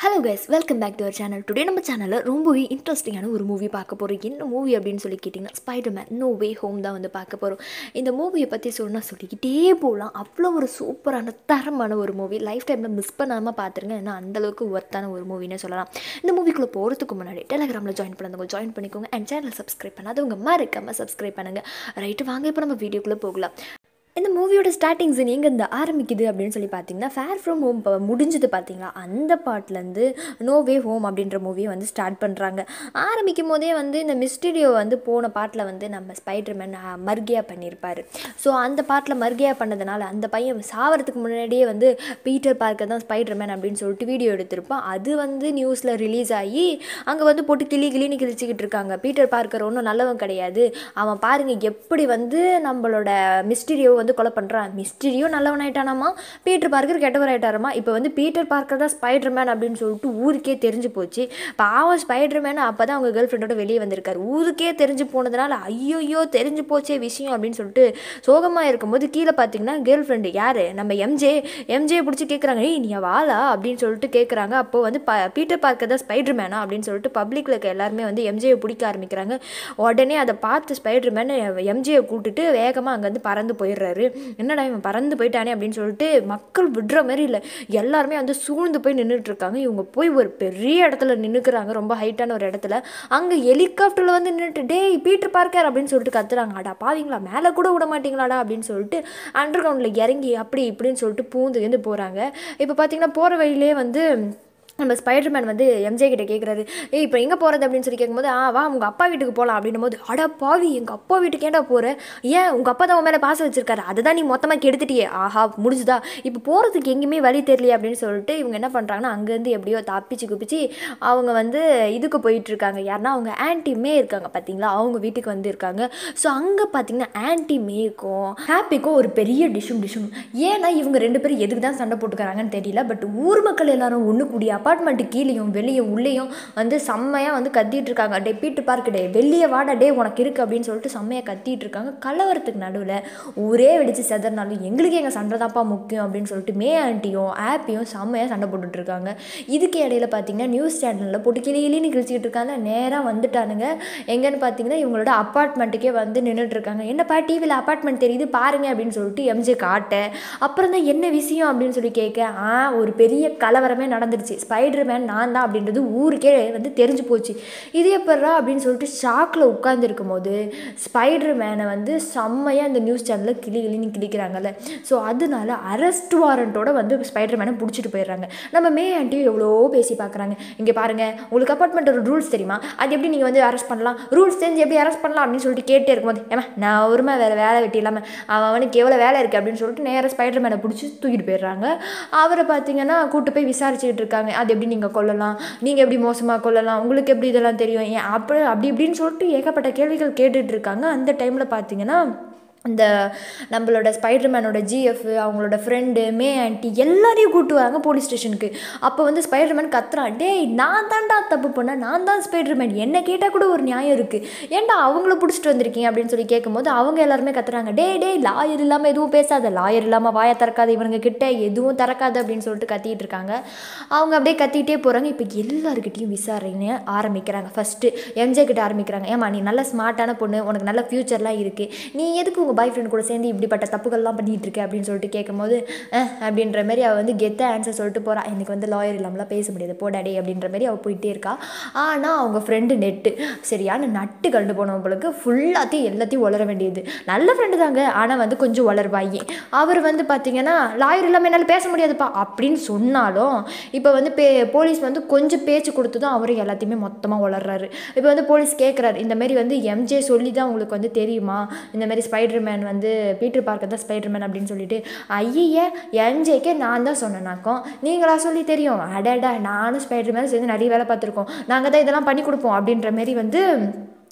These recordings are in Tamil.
hello guys welcome back to our channel today நம்ம சேனலில் ரொம்பவே இன்ட்ரெஸ்டிங்கான ஒரு மூவி பார்க்க போகிறோம் என்ன மூவி அப்படின்னு சொல்லி கேட்டிங்கன்னா Spider-Man no way home தான் வந்து பார்க்க போகிறோம் இந்த மூவியை பற்றி சொன்னால் சொல்லிக்கிட்டே போகலாம் அவ்வளோ ஒரு சூப்பரான தரமான ஒரு மூவி லைஃப் டைமில் மிஸ் பண்ணாமல் பார்த்துருங்க ஏன்னா அந்தளவுக்கு ஒர்த்தான ஒரு மூவினே சொல்லலாம் இந்த மூவிக்குள்ளே போகிறதுக்கு முன்னாடி டெலகிராமில் ஜாயின் பண்ணாதவங்க ஜாயின் பண்ணிக்கோங்க அண்ட் சேனலை சப்ஸ்கிரைப் பண்ணாதவங்க மறக்காமல் சப்ஸ்கிரைப் பண்ணுங்கள் ரைட்டு வாங்க இப்போ நம்ம வீடியோக்குள்ளே போகலாம் இந்த மூவியோட ஸ்டார்டிங் சீன் எங்கே இந்த ஆரம்பிக்குது அப்படின்னு சொல்லி பார்த்தீங்கன்னா ஃபேர் ஃப்ரம் ஹோம் இப்போ முடிஞ்சது பார்த்தீங்களா அந்த பாட்டிலேருந்து நோ வே ஹோம் அப்படின்ற மூவியை வந்து ஸ்டார்ட் பண்ணுறாங்க ஆரம்பிக்கும் போதே வந்து இந்த மிஸ்டீரியோ வந்து போன பாட்டில் வந்து நம்ம ஸ்பைடர்மேன் மர்கியா பண்ணியிருப்பார் ஸோ அந்த பாட்டில் மர்கியா பண்ணதுனால அந்த பையன் சாவறதுக்கு முன்னாடியே வந்து பீட்டர் பார்க்கர் தான் ஸ்பைடர்மேன் அப்படின்னு சொல்லிட்டு வீடியோ எடுத்திருப்பான் அது வந்து நியூஸில் ரிலீஸ் ஆகி அங்கே வந்து போட்டு கிளி கிளின்னு கிழிச்சிக்கிட்டு இருக்காங்க பீட்டர் பார்க்கர் ஒன்றும் நல்லவன் கிடையாது அவன் பாருங்கள் எப்படி வந்து நம்மளோட மிஸ்டீரியோ வந்து கொலை பண்ணுறான் மிஸ்டீரியோ நல்லவனாயிட்டானாமா பீட்டர் பார்க்கர் கெட்டவர் ஆயிட்டாராமா இப்போ வந்து பீட்டர் பார்க்கர் தான் ஸ்பைடர்மேன் அப்படின்னு சொல்லிட்டு ஊருக்கே தெரிஞ்சு போச்சு பாவம் ஸ்பைடர்மேன் அப்போ தான் அவங்க கேர்ள் ஃப்ரெண்டோட வெளியே வந்திருக்காரு ஊருக்கே தெரிஞ்சு போனதுனால ஐயோயோ தெரிஞ்சு போச்சே விஷயம் அப்படின்னு சொல்லிட்டு சோகமாக இருக்கும்போது கீழே பார்த்தீங்கன்னா கேர்ள் ஃப்ரெண்டு யார் நம்ம எம்ஜே எம்ஜே பிடிச்சி கேட்குறாங்க ஏய் நீ வாளா அப்படின்னு சொல்லிட்டு கேட்குறாங்க அப்போ வந்து ப பீட்டர் பார்க்கர் தான் ஸ்பைடர்மேனா அப்படின்னு சொல்லிட்டு பப்ளிக்கில் இருக்க எல்லாருமே வந்து எம்ஜேயை பிடிக்க ஆரம்பிக்கிறாங்க உடனே அதை பார்த்து ஸ்பைடர்மேன் எம்ஜேயை கூட்டிட்டு வேகமாக அங்கேருந்து பறந்து போயிடுறாரு என்னடா இவன் பறந்து போயிட்டானே அப்படின்னு சொல்லிட்டு மக்கள் விடுற மாதிரி இல்லை எல்லாருமே வந்து சூழ்ந்து போய் நின்றுட்டு இருக்காங்க இவங்க போய் ஒரு பெரிய இடத்துல நின்றுக்கிறாங்க ரொம்ப ஹைட்டான ஒரு இடத்துல அங்கே ஹெலிகாப்டரில் வந்து நின்றுட்டு டேய் பீட்டர் பார்க்கர் அப்படின்னு சொல்லிட்டு கத்துறாங்க அடா பாவீங்களா மேலே கூட விட மாட்டீங்களாடா அப்படின்னு சொல்லிட்டு அண்டர் கிரவுண்டில் இறங்கி அப்படி இப்படின்னு சொல்லிட்டு பூந்து வந்து போகிறாங்க இப்போ பார்த்தீங்கன்னா போகிற வழியிலே வந்து நம்ம ஸ்பைடர்மேன் வந்து எம்ஜே கிட்ட கேட்குறாரு ஏய் இப்போ எங்கே போகிறது அப்படின்னு சொல்லி கேட்கும்போது ஆ வா உங்கள் அப்பா வீட்டுக்கு போகலாம் அப்படின்னும் போது அடா பாவி எங்கள் அப்பா வீட்டுக்கு ஏன்டா போகிற ஏன் உங்கள் அப்பா தான் உன் மேலே பாசம் வச்சிருக்காரு அதை தான் நீ மொத்தமாக கெடுத்துட்டியே ஆஹா முடிஞ்சுதா இப்போ போகிறதுக்கு எங்கேயுமே வழி தெரியலையே அப்படின்னு சொல்லிட்டு இவங்க என்ன பண்ணுறாங்கன்னா அங்கேருந்து எப்படியோ தப்பிச்சு குப்பிச்சு அவங்க வந்து இதுக்கு போயிட்டுருக்காங்க யாருன்னா அவங்க ஆன்டி மே இருக்காங்க பார்த்தீங்களா அவங்க வீட்டுக்கு வந்து இருக்காங்க ஸோ அங்கே பார்த்தீங்கன்னா ஆன்டி மேக்கும் ஹாப்பிக்கும் ஒரு பெரிய டிஷ்ஷும் டிஷ்ஷும் ஏன்னா இவங்க ரெண்டு பேரும் எதுக்கு தான் சண்டை போட்டுக்கிறாங்கன்னு தெரியல பட் ஊர் மக்கள் எல்லாரும் ஒன்று கூடிய அப்பார்ட்மெண்ட்டு கீழேயும் வெளியும் உள்ளேயும் வந்து செம்மையாக வந்து கத்திட்டு இருக்காங்க டே பீட்டு பார்க்கு டே வெளியே வாடா டே உனக்கு இருக்குது அப்படின்னு சொல்லிட்டு செம்மையாக கத்திட்டு இருக்காங்க கலவரத்துக்கு நடுவில் ஊரே வெடிச்சு செதறினாலும் எங்களுக்கு எங்கள் சண்டை தான்ப்பா முக்கியம் அப்படின்னு சொல்லிட்டு மே ஆண்டியும் ஆப்பியும் செம்மையாக சண்டை போட்டுட்டு இருக்காங்க இதுக்கு இடையில பார்த்தீங்கன்னா நியூஸ் சேனலில் போட்டு கிளி கிளின்னு கிழிச்சிக்கிட்டு இருக்காங்க நேராக வந்துட்டானுங்க எங்கன்னு பார்த்தீங்கன்னா இவங்களோட அப்பார்ட்மெண்ட்டுக்கே வந்து நின்றுட்டு இருக்காங்க என்னப்பா டிவியில் அப்பார்ட்மெண்ட் தெரியுது பாருங்க அப்படின்னு சொல்லிட்டு எம்ஜே காட்ட அப்புறம் தான் என்ன விஷயம் அப்படின்னு சொல்லி கேட்க ஆ ஒரு பெரிய கலவரமே நடந்துருச்சு ஸ்பைடர் மேன் நான் தான் அப்படின்றது ஊருக்கே வந்து தெரிஞ்சு போச்சு இது எப்பட்றா அப்படின்னு சொல்லிட்டு ஷாக்கில் உட்காந்துருக்கும் போது ஸ்பைடர் மேனை வந்து செம்மையாக இந்த நியூஸ் சேனலில் கிளி கிளின்னு கிளிக்கிறாங்கல்ல ஸோ அதனால அரெஸ்ட் வாரண்ட்டோட வந்து ஸ்பைடர் மேனை பிடிச்சிட்டு போயிடுறாங்க நம்ம மே ஆண்டியும் எவ்வளோ பேசி பார்க்குறாங்க இங்கே பாருங்கள் உங்களுக்கு அப்பார்ட்மெண்ட்டோட ரூல்ஸ் தெரியுமா அது எப்படி நீங்கள் வந்து அரெஸ்ட் பண்ணலாம் ரூல்ஸ் தெரிஞ்சு எப்படி அரெஸ்ட் பண்ணலாம் அப்படின்னு சொல்லிட்டு கேட்டே இருக்கும்போது ஏமா நான் ஒருமை வேறு வேலை வெட்டி இல்லாமல் அவன் அவனுக்கு எவ்வளோ வேலை இருக்குது அப்படின்னு சொல்லிட்டு நேராக ஸ்பைடர் மேனை பிடிச்சி தூக்கிட்டு போயிடுறாங்க அவரை பார்த்தீங்கன்னா கூட்டு போய் விசாரிச்சுக்கிட்டு இருக்காங்க அது எப்படி நீங்கள் கொல்லலாம் நீங்கள் எப்படி மோசமாக கொல்லலாம் உங்களுக்கு எப்படி இதெல்லாம் தெரியும் ஏன் அப்படி அப்படி இப்படின்னு சொல்லிட்டு ஏகப்பட்ட கேள்விகள் கேட்டுட்டு இருக்காங்க அந்த டைமில் பார்த்தீங்கன்னா இந்த நம்மளோட ஸ்பைடர்மேனோட ஜிஎஃப் அவங்களோட ஃப்ரெண்டு மே ஆன்ட்டி எல்லாரையும் கூட்டு வராங்க போலீஸ் ஸ்டேஷனுக்கு அப்போ வந்து ஸ்பைடர்மேன் கத்துறான் டேய் நான் தான்டா தப்பு பண்ணேன் நான் தான் ஸ்பைடர்மேன் என்ன கேட்டால் கூட ஒரு நியாயம் இருக்குது ஏன்டா அவங்கள பிடிச்சிட்டு வந்திருக்கீங்க அப்படின்னு சொல்லி கேட்கும்போது அவங்க எல்லாருமே கத்துறாங்க டே டே லாயர் இல்லாமல் எதுவும் பேசாத லாயர் இல்லாமல் வாயை திறக்காத இவனுங்க கிட்ட எதுவும் திறக்காது அப்படின்னு சொல்லிட்டு கத்திட்டு இருக்காங்க அவங்க அப்படியே கத்திட்டே போகிறாங்க இப்போ எல்லாருக்கிட்டையும் விசாரணை ஆரம்பிக்கிறாங்க ஃபஸ்ட்டு எம்ஜே கிட்ட ஆரம்பிக்கிறாங்க ஏமா நீ நல்ல ஸ்மார்ட்டான பொண்ணு உனக்கு நல்ல ஃப்யூச்சர்லாம் இருக்குது நீ எதுக்கு உங்கள் பாய் ஃப்ரெண்ட் கூட சேர்ந்து இப்படிப்பட்ட தப்புகள்லாம் பண்ணிகிட்டு இருக்க அப்படின்னு சொல்லிட்டு கேட்கும்போது அஹ் அப்படின்ற மாதிரி அவள் வந்து கெத்த ஆன்சர் சொல்லிட்டு போகிறா எனக்கு வந்து லாயர் இல்லாமலாம் பேச முடியாது போடாடே அப்படின்ற மாதிரி அவள் போயிட்டே இருக்கா ஆனால் அவங்க ஃப்ரெண்டு நெட்டு சரியான நட்டு கண்டு போனவங்களுக்கு ஃபுல்லாத்தையும் எல்லாத்தையும் வளர வேண்டியது நல்ல ஃப்ரெண்டு தாங்க ஆனால் வந்து கொஞ்சம் வளர்வாயி அவர் வந்து பார்த்தீங்கன்னா லாயர் இல்லாமல் என்னால் பேச முடியாதுப்பா அப்படின்னு சொன்னாலும் இப்போ வந்து பே போலீஸ் வந்து கொஞ்சம் பேச்சு கொடுத்ததும் அவர் எல்லாத்தையுமே மொத்தமாக வளர்றாரு இப்போ வந்து போலீஸ் கேட்குறாரு இந்த மாதிரி வந்து எம்ஜே சொல்லி தான் உங்களுக்கு வந்து தெரியுமா இந்த மாதிரி ஸ்பைடர் மேன் வந்து பீட்டர் பார்க்கர் தான் ஸ்பைடர் மேன் அப்படின்னு சொல்லிட்டு ஐய என்ஜேக்கே நான் தான் சொன்னேனாக்கும் நீங்களா சொல்லி தெரியும் அடடா நானும் ஸ்பைடர் மேன் சேர்ந்து நிறைய வேலை பார்த்துருக்கோம் நாங்கள் தான் இதெல்லாம் பண்ணி கொடுப்போம் அப்படின்ற மாரி வந்து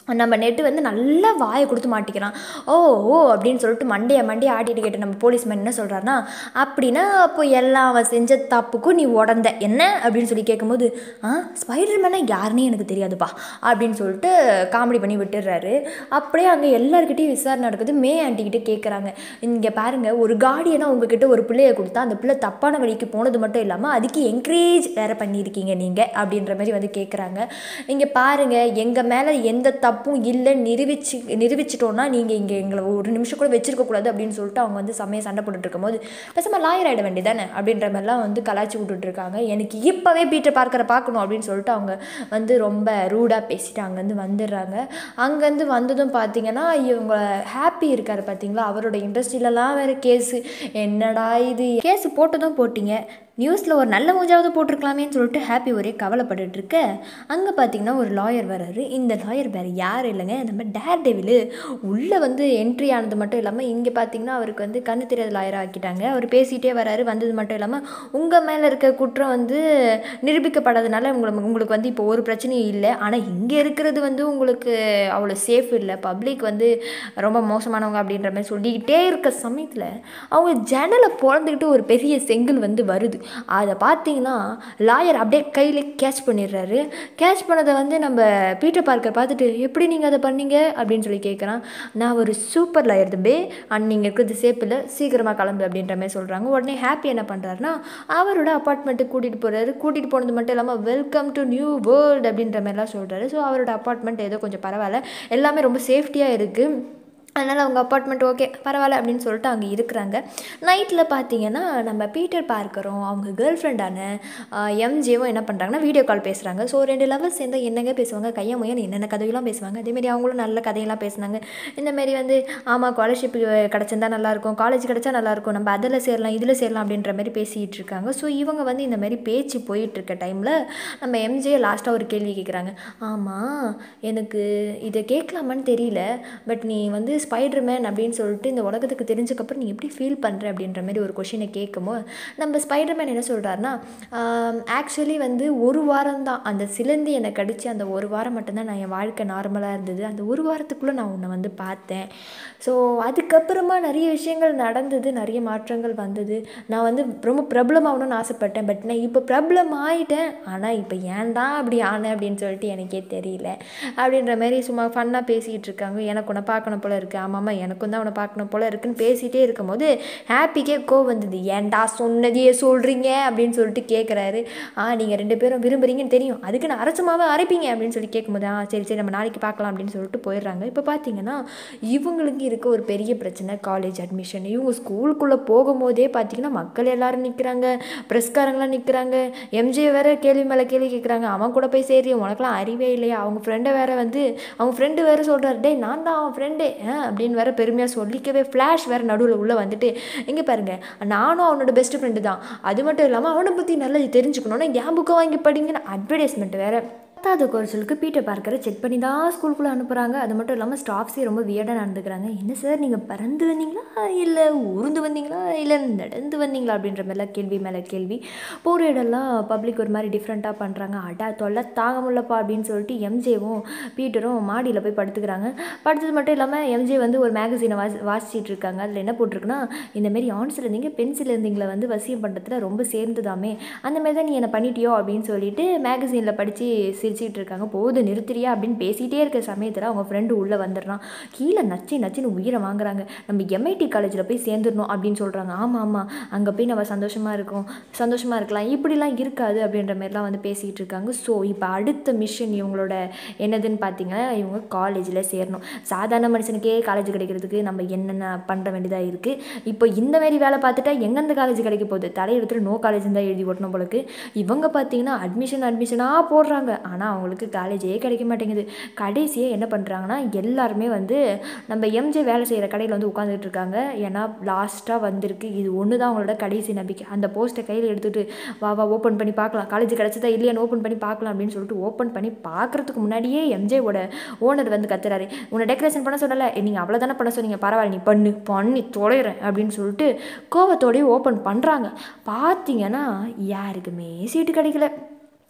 நம்ம நெட்டு வந்து நல்லா வாயை கொடுத்து மாட்டிக்கிறான் ஓ ஓ அப்படின்னு சொல்லிட்டு மண்டையை மண்டையை ஆட்டிட்டு கேட்டு நம்ம போலீஸ்மேன் என்ன சொல்கிறாருன்னா அப்படின்னா அப்போ எல்லாம் அவன் செஞ்ச தப்புக்கும் நீ உடந்த என்ன அப்படின்னு சொல்லி கேட்கும்போது ஆ ஸ்பைடர் மேனா யாருன்னே எனக்கு தெரியாதுப்பா அப்படின்னு சொல்லிட்டு காமெடி பண்ணி விட்டுடுறாரு அப்படியே அங்கே எல்லாருக்கிட்டையும் விசாரணை நடக்குது மே ஆண்டிக்கிட்ட கேட்குறாங்க இங்கே பாருங்கள் ஒரு கார்டியனாக உங்ககிட்ட ஒரு பிள்ளையை கொடுத்தா அந்த பிள்ளை தப்பான வழிக்கு போனது மட்டும் இல்லாமல் அதுக்கு என்கரேஜ் வேறு பண்ணியிருக்கீங்க நீங்கள் அப்படின்ற மாதிரி வந்து கேட்குறாங்க இங்கே பாருங்கள் எங்கள் மேலே எந்த தப்பும் இல்லைன்னு நிரூபிச்சு நிரூபிச்சிட்டோன்னா நீங்கள் இங்கே எங்களை ஒரு நிமிஷம் கூட வச்சிருக்கக்கூடாது அப்படின்னு சொல்லிட்டு அவங்க வந்து செம்மையாக சண்டை போட்டுட்டு இருக்கும்போது பேசாமல் லாயர் ஆகிட வேண்டியதானே அப்படின்ற மாதிரிலாம் வந்து கலாச்சி விட்டுட்டு இருக்காங்க எனக்கு இப்போவே பீட்டர் பார்க்கற பார்க்கணும் அப்படின்னு சொல்லிட்டு அவங்க வந்து ரொம்ப ரூடாக பேசிட்டு அங்கேருந்து வந்துடுறாங்க அங்கேருந்து வந்ததும் பார்த்தீங்கன்னா இவங்க ஹாப்பி இருக்கார் பார்த்தீங்களா அவரோட இண்டஸ்ட்ரியிலலாம் வேறு கேஸு என்னடா இது கேஸு போட்டதும் போட்டிங்க நியூஸில் ஒரு நல்ல மூஞ்சாவது போட்டிருக்கலாமேன்னு சொல்லிட்டு ஹாப்பி ஒரே கவலைப்பட்டுட்டு இருக்க அங்கே பார்த்தீங்கன்னா ஒரு லாயர் வராரு இந்த லாயர் வேறு யார் இல்லைங்க நம்ம டேர் டெவிலு உள்ளே வந்து என்ட்ரி ஆனது மட்டும் இல்லாமல் இங்கே பார்த்தீங்கன்னா அவருக்கு வந்து கண்ணு தெரியாத லாயர் ஆக்கிட்டாங்க அவர் பேசிகிட்டே வராரு வந்தது மட்டும் இல்லாமல் உங்கள் மேலே இருக்க குற்றம் வந்து நிரூபிக்கப்படாதனால உங்களுக்கு உங்களுக்கு வந்து இப்போ ஒரு பிரச்சனையும் இல்லை ஆனால் இங்கே இருக்கிறது வந்து உங்களுக்கு அவ்வளோ சேஃப் இல்லை பப்ளிக் வந்து ரொம்ப மோசமானவங்க அப்படின்ற மாதிரி சொல்லிக்கிட்டே இருக்க சமயத்தில் அவங்க ஜன்னலை பிறந்துக்கிட்டு ஒரு பெரிய செங்கல் வந்து வருது அதை பார்த்தீங்கன்னா லாயர் அப்படியே கையில் கேட்ச் பண்ணிடுறாரு கேட்ச் பண்ணதை வந்து நம்ம பீட்டர் பார்க்கர் பார்த்துட்டு எப்படி நீங்கள் அதை பண்ணீங்க அப்படின்னு சொல்லி கேட்குறான் நான் ஒரு சூப்பர் லாயர் தம்பி அண்ட் நீங்கள் இருக்கிறது சேஃப் இல்லை சீக்கிரமாக கிளம்பு அப்படின்ற மாதிரி சொல்கிறாங்க உடனே ஹாப்பி என்ன பண்ணுறாருன்னா அவரோட அப்பார்ட்மெண்ட்டுக்கு கூட்டிகிட்டு போகிறாரு கூட்டிகிட்டு போனது மட்டும் இல்லாமல் வெல்கம் டு நியூ வேர்ல்டு அப்படின்ற மாதிரிலாம் சொல்கிறாரு ஸோ அவரோட அப்பார்ட்மெண்ட் ஏதோ கொஞ்சம் பரவாயில்ல எல்லாமே ரொம்ப சேஃப்டியாக இருக்குது அதனால் அவங்க அப்பார்ட்மெண்ட் ஓகே பரவாயில்ல அப்படின்னு சொல்லிட்டு அங்கே இருக்கிறாங்க நைட்டில் பார்த்தீங்கன்னா நம்ம பீட்டர் பார்க்கறோம் அவங்க கேர்ள் ஃப்ரெண்டான எம்ஜேவும் என்ன பண்ணுறாங்கன்னா வீடியோ கால் பேசுகிறாங்க ஸோ ரெண்டு லவர்ஸ் சேர்ந்து என்னங்க பேசுவாங்க கையா முயன் என்னென்ன கதையெல்லாம் பேசுவாங்க அதேமாரி அவங்களும் நல்ல கதையெல்லாம் பேசுனாங்க இந்தமாரி வந்து ஆமாம் ஸ்காலர்ஷிப் கிடச்சிருந்தா நல்லாயிருக்கும் காலேஜ் கிடச்சா நல்லாயிருக்கும் நம்ம அதில் சேரலாம் இதில் சேரலாம் அப்படின்ற மாதிரி பேசிகிட்டு இருக்காங்க ஸோ இவங்க வந்து இந்த மாதிரி பேச்சு போயிட்டுருக்க டைமில் நம்ம எம்ஜே லாஸ்ட்டாக ஒரு கேள்வி கேட்குறாங்க ஆமாம் எனக்கு இதை கேட்கலாமான்னு தெரியல பட் நீ வந்து ஸ்பைடர் மேன் அப்படின்னு சொல்லிட்டு இந்த உலகத்துக்கு தெரிஞ்சக்கப்புறம் நீ எப்படி ஃபீல் பண்ணுற அப்படின்ற மாதிரி ஒரு கொஷினை கேட்கும்போது நம்ம ஸ்பைடர் மேன் என்ன சொல்கிறாருன்னா ஆக்சுவலி வந்து ஒரு வாரம் தான் அந்த சிலந்தி என்னை கடிச்சு அந்த ஒரு வாரம் மட்டும்தான் நான் என் வாழ்க்கை நார்மலாக இருந்தது அந்த ஒரு வாரத்துக்குள்ளே நான் உன்னை வந்து பார்த்தேன் ஸோ அதுக்கப்புறமா நிறைய விஷயங்கள் நடந்தது நிறைய மாற்றங்கள் வந்தது நான் வந்து ரொம்ப பிரபலம் ஆகணும்னு ஆசைப்பட்டேன் பட் நான் இப்போ பிரபலம் ஆகிட்டேன் ஆனால் இப்போ ஏன் தான் அப்படி ஆனேன் அப்படின்னு சொல்லிட்டு எனக்கே தெரியல அப்படின்ற மாதிரி சும்மா ஃபன்னாக பேசிகிட்டு இருக்காங்க எனக்கு உன்னை பார்க்கணும் போல இருக்குது ஆமாம்மா எனக்கும் தான் உன்னை பார்க்கணும் போல இருக்குன்னு பேசிகிட்டே இருக்கும்போது ஹாப்பிக்கே கோவம் வந்தது ஏன்டா சொன்னதையே சொல்கிறீங்க அப்படின்னு சொல்லிட்டு கேட்குறாரு ஆ நீங்கள் ரெண்டு பேரும் விரும்புகிறீங்கன்னு தெரியும் அதுக்கு நான் அரைச்சமாவே அரைப்பீங்க அப்படின்னு சொல்லி கேட்கும்போது ஆ சரி சரி நம்ம நாளைக்கு பார்க்கலாம் அப்படின்னு சொல்லிட்டு போயிடுறாங்க இப்போ பார்த்தீங்கன்னா இவங்களுக்கு இருக்க ஒரு பெரிய பிரச்சனை காலேஜ் அட்மிஷன் இவங்க ஸ்கூலுக்குள்ளே போகும்போதே பார்த்தீங்கன்னா மக்கள் எல்லாரும் நிற்கிறாங்க ப்ரெஸ்காரங்களாம் நிற்கிறாங்க எம்ஜே வேற கேள்வி மேலே கேள்வி கேட்குறாங்க அவன் கூட போய் சரி உனக்குலாம் அறிவே இல்லையா அவங்க ஃப்ரெண்டை வேற வந்து அவங்க ஃப்ரெண்டு வேற சொல்கிறாரு டேய் நான் தான் அவன் ஃப்ரெண்டு அப்படின்னு வேற பெருமையாக சொல்லிக்கவே ஃப்ளாஷ் வேற நடுவில் உள்ளே வந்துட்டு இங்கே பாருங்க நானும் அவனோட பெஸ்ட் ஃப்ரெண்டு தான் அது மட்டும் இல்லாமல் அவனை பற்றி நல்லா தெரிஞ்சுக்கணுன்னா என் புக்கை வாங்கி படிங்கன்னு அட்வர்டைஸ்மெண்ட் வேற பத்தாவது கோர்ஸுக்கு பீட்டர் பார்க்கரை செக் பண்ணி தான் ஸ்கூலுக்குள்ளே அனுப்புகிறாங்க அது மட்டும் இல்லாமல் ஸ்டாஃப்ஸே ரொம்ப வியர்டாக நடந்துக்கிறாங்க என்ன சார் நீங்கள் பறந்து வந்தீங்களா இல்லை ஊர்ந்து வந்தீங்களா இல்லை நடந்து வந்தீங்களா அப்படின்ற மாதிரிலாம் கேள்வி மேலே கேள்வி போகிற இடம்லாம் பப்ளிக் ஒரு மாதிரி டிஃப்ரெண்ட்டாக பண்ணுறாங்க அடா தொல்லை தாங்க முடியலப்பா அப்படின்னு சொல்லிட்டு எம்ஜேவும் பீட்டரும் மாடியில் போய் படுத்துக்கிறாங்க படுத்தது மட்டும் இல்லாமல் எம்ஜே வந்து ஒரு மேகசீனை வாசி வாசிச்சிட்டு இருக்காங்க அதில் என்ன போட்டிருக்குன்னா இந்தமாரி ஆன்ஸில் இருந்தீங்க பென்சில் இருந்தீங்களை வந்து வசியம் பண்ணுறதுல ரொம்ப சேர்ந்துதாமே அந்த மாதிரி தான் நீ என்ன பண்ணிட்டியோ அப்படின்னு சொல்லிட்டு மேகசீனில் படித்து சிரிச்சிட்டு இருக்காங்க போது நிறுத்துறியா அப்படின்னு பேசிகிட்டே இருக்க சமயத்தில் அவங்க ஃப்ரெண்டு உள்ளே வந்துடுறான் கீழே நச்சு நச்சுன்னு உயிரை வாங்குறாங்க நம்ம எம்ஐடி காலேஜில் போய் சேர்ந்துடணும் அப்படின்னு சொல்கிறாங்க ஆமாம் ஆமாம் அங்கே போய் நம்ம சந்தோஷமாக இருக்கோம் சந்தோஷமாக இருக்கலாம் இப்படிலாம் இருக்காது அப்படின்ற மாதிரிலாம் வந்து பேசிகிட்டு இருக்காங்க ஸோ இப்போ அடுத்த மிஷன் இவங்களோட என்னதுன்னு பார்த்தீங்கன்னா இவங்க காலேஜில் சேரணும் சாதாரண மனுஷனுக்கே காலேஜ் கிடைக்கிறதுக்கு நம்ம என்னென்ன பண்ண வேண்டியதாக இருக்குது இப்போ இந்த மாதிரி வேலை பார்த்துட்டா எங்கெந்த காலேஜ் கிடைக்க போகுது தலையெழுத்துல நோ காலேஜ் தான் எழுதி ஓட்டணும் போலக்கு இவங்க பார்த்தீங்கன்னா அட்மிஷன் அட்மிஷனாக போடுறாங்க ஆனால் அவங்களுக்கு காலேஜே கிடைக்க மாட்டேங்குது கடைசியாக என்ன பண்ணுறாங்கன்னா எல்லாருமே வந்து நம்ம எம்ஜே வேலை செய்கிற கடையில் வந்து உட்காந்துட்டு இருக்காங்க ஏன்னா லாஸ்ட்டாக வந்திருக்கு இது ஒன்று தான் அவங்களோட கடைசி நம்பிக்கை அந்த போஸ்ட்டை கையில் எடுத்துகிட்டு வா வா ஓப்பன் பண்ணி பார்க்கலாம் காலேஜ் கிடச்சதா இல்லையான்னு ஓப்பன் பண்ணி பார்க்கலாம் அப்படின்னு சொல்லிட்டு ஓப்பன் பண்ணி பார்க்குறதுக்கு முன்னாடியே எம்ஜேவோட ஓனர் வந்து கத்துறாரு உன்னை டெக்கரேஷன் பண்ண சொல்லலை நீங்கள் அவ்வளோதானே பண்ண சொன்னீங்க பரவாயில்ல நீ பண்ணு பண்ணி தொலைகிறேன் அப்படின்னு சொல்லிட்டு கோவத்தோடய ஓப்பன் பண்ணுறாங்க பார்த்தீங்கன்னா யாருக்குமே சீட்டு கிடைக்கல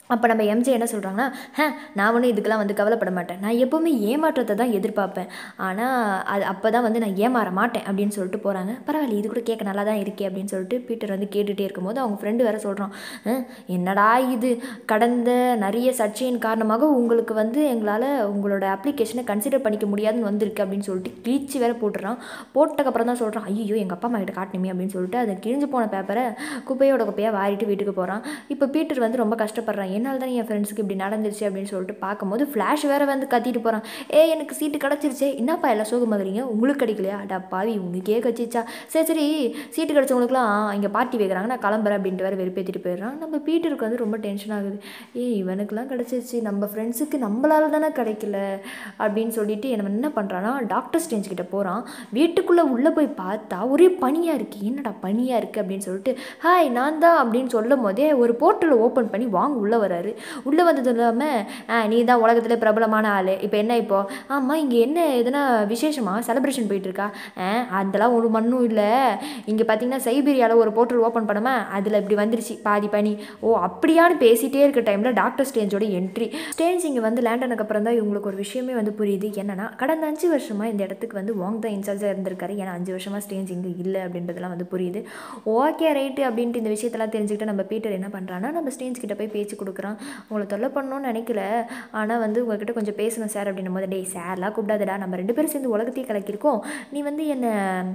அப்போ நம்ம எம்ஜே என்ன சொல்கிறாங்கன்னா ஹே நான் ஒன்றும் இதுக்கெல்லாம் வந்து கவலைப்பட மாட்டேன் நான் எப்போவுமே ஏமாற்றத்தை தான் எதிர்பார்ப்பேன் ஆனால் அது அப்போ தான் வந்து நான் ஏமாற மாட்டேன் அப்படின்னு சொல்லிட்டு போகிறாங்க பரவாயில்ல இது கூட கேட்க நல்லா தான் இருக்கே அப்படின்னு சொல்லிட்டு பீட்டர் வந்து கேட்டுகிட்டே இருக்கும்போது அவங்க ஃப்ரெண்டு வேறு சொல்கிறான் என்னடா இது கடந்த நிறைய சர்ச்சையின் காரணமாக உங்களுக்கு வந்து எங்களால் உங்களோட அப்ளிகேஷனை கன்சிடர் பண்ணிக்க முடியாதுன்னு வந்திருக்கு அப்படின்னு சொல்லிட்டு கிழிச்சு வேற போட்டுறான் போட்டக்கப்புறம் தான் சொல்கிறான் ஐயோ எங்கள் அப்பா அம்மா கிட்ட காட்டணுமே அப்படின்னு சொல்லிட்டு அதை கிழிஞ்சு போன பேப்பரை குப்பையோட குப்பையாக வாரிட்டு வீட்டுக்கு போகிறான் இப்போ பீட்டர் வந்து ரொம்ப கஷ்டப்படுறான் என்னால் தான் என் ஃப்ரெண்ட்ஸுக்கு இப்படி நடந்துருச்சு அப்படின்னு சொல்லிட்டு பார்க்கும்போது ஃப்ளாஷ் வேற வந்து கத்திட்டு போகிறான் ஏ எனக்கு சீட்டு கிடச்சிருச்சே என்னப்பா எல்லாம் சோகமாகறீங்க உங்களுக்கு கிடைக்கலையா அடா பாவி உங்களுக்கே கச்சிச்சா சரி சரி சீட்டு கிடச்சவங்களுக்குலாம் இங்கே பார்ட்டி வைக்கிறாங்க நான் கிளம்புறேன் அப்படின்ட்டு வேறு வெறுப்பேற்றிட்டு போயிடுறான் நம்ம பீட்டருக்கு வந்து ரொம்ப டென்ஷன் ஆகுது ஏ இவனுக்குலாம் கிடச்சிருச்சு நம்ம ஃப்ரெண்ட்ஸுக்கு நம்மளால தானே கிடைக்கல அப்படின்னு சொல்லிட்டு என்ன என்ன பண்ணுறான்னா டாக்டர் ஸ்டேஞ்ச் கிட்ட போகிறான் வீட்டுக்குள்ளே உள்ளே போய் பார்த்தா ஒரே பனியாக இருக்குது என்னடா பனியாக இருக்குது அப்படின்னு சொல்லிட்டு ஹாய் நான் தான் அப்படின்னு சொல்லும் போதே ஒரு போர்ட்டலை ஓப்பன் பண்ணி வாங்க உள்ளே வராரு உள்ளே வந்தது இல்லாமல் நீ தான் உலகத்திலே பிரபலமான ஆள் இப்போ என்ன இப்போ ஆமாம் இங்கே என்ன எதுனா விசேஷமா செலிப்ரேஷன் போயிட்டுருக்கா அதெல்லாம் ஒரு மண்ணும் இல்லை இங்கே பார்த்தீங்கன்னா சைபீரியாவில் ஒரு போர்ட்டல் ஓப்பன் பண்ணாம அதில் இப்படி வந்துருச்சு பாதி பனி ஓ அப்படியான்னு பேசிகிட்டே இருக்க டைமில் டாக்டர் ஸ்டேஞ்சோட என்ட்ரி ஸ்டேஞ்ச் இங்கே வந்து லேண்ட் ஆனதுக்கப்புறம் தான் இவங்களுக்கு ஒரு விஷயமே வந்து புரியுது என்னன்னா கடந்த அஞ்சு வருஷமாக இந்த இடத்துக்கு வந்து வாங் தான் இன்சார்ஜாக இருந்திருக்காரு ஏன்னா அஞ்சு வருஷமாக ஸ்டேஞ்ச் இங்கே இல்லை அப்படின்றதெல்லாம் வந்து புரியுது ஓகே ரைட்டு அப்படின்ட்டு இந்த விஷயத்தெல்லாம் தெரிஞ்சுக்கிட்டு நம்ம பீட்டர் என்ன பண்ணுறான்னா நம்ம ஸ்டேஞ்ச் கிட்ட போய் பேச்சு கொடுக்குறான் உங்களை தொல்லை பண்ணணும்னு நினைக்கல ஆனால் வந்து உங்ககிட்ட கொஞ்சம் பேசணும் சார் அப்படின்னும் போது டேய் சார்லாம் கூப்பிடாதடா நம்ம ரெண்டு பேரும் சேர்ந்து உலகத்தையே கலக்கியிருக்கோம் நீ வந்து என்னை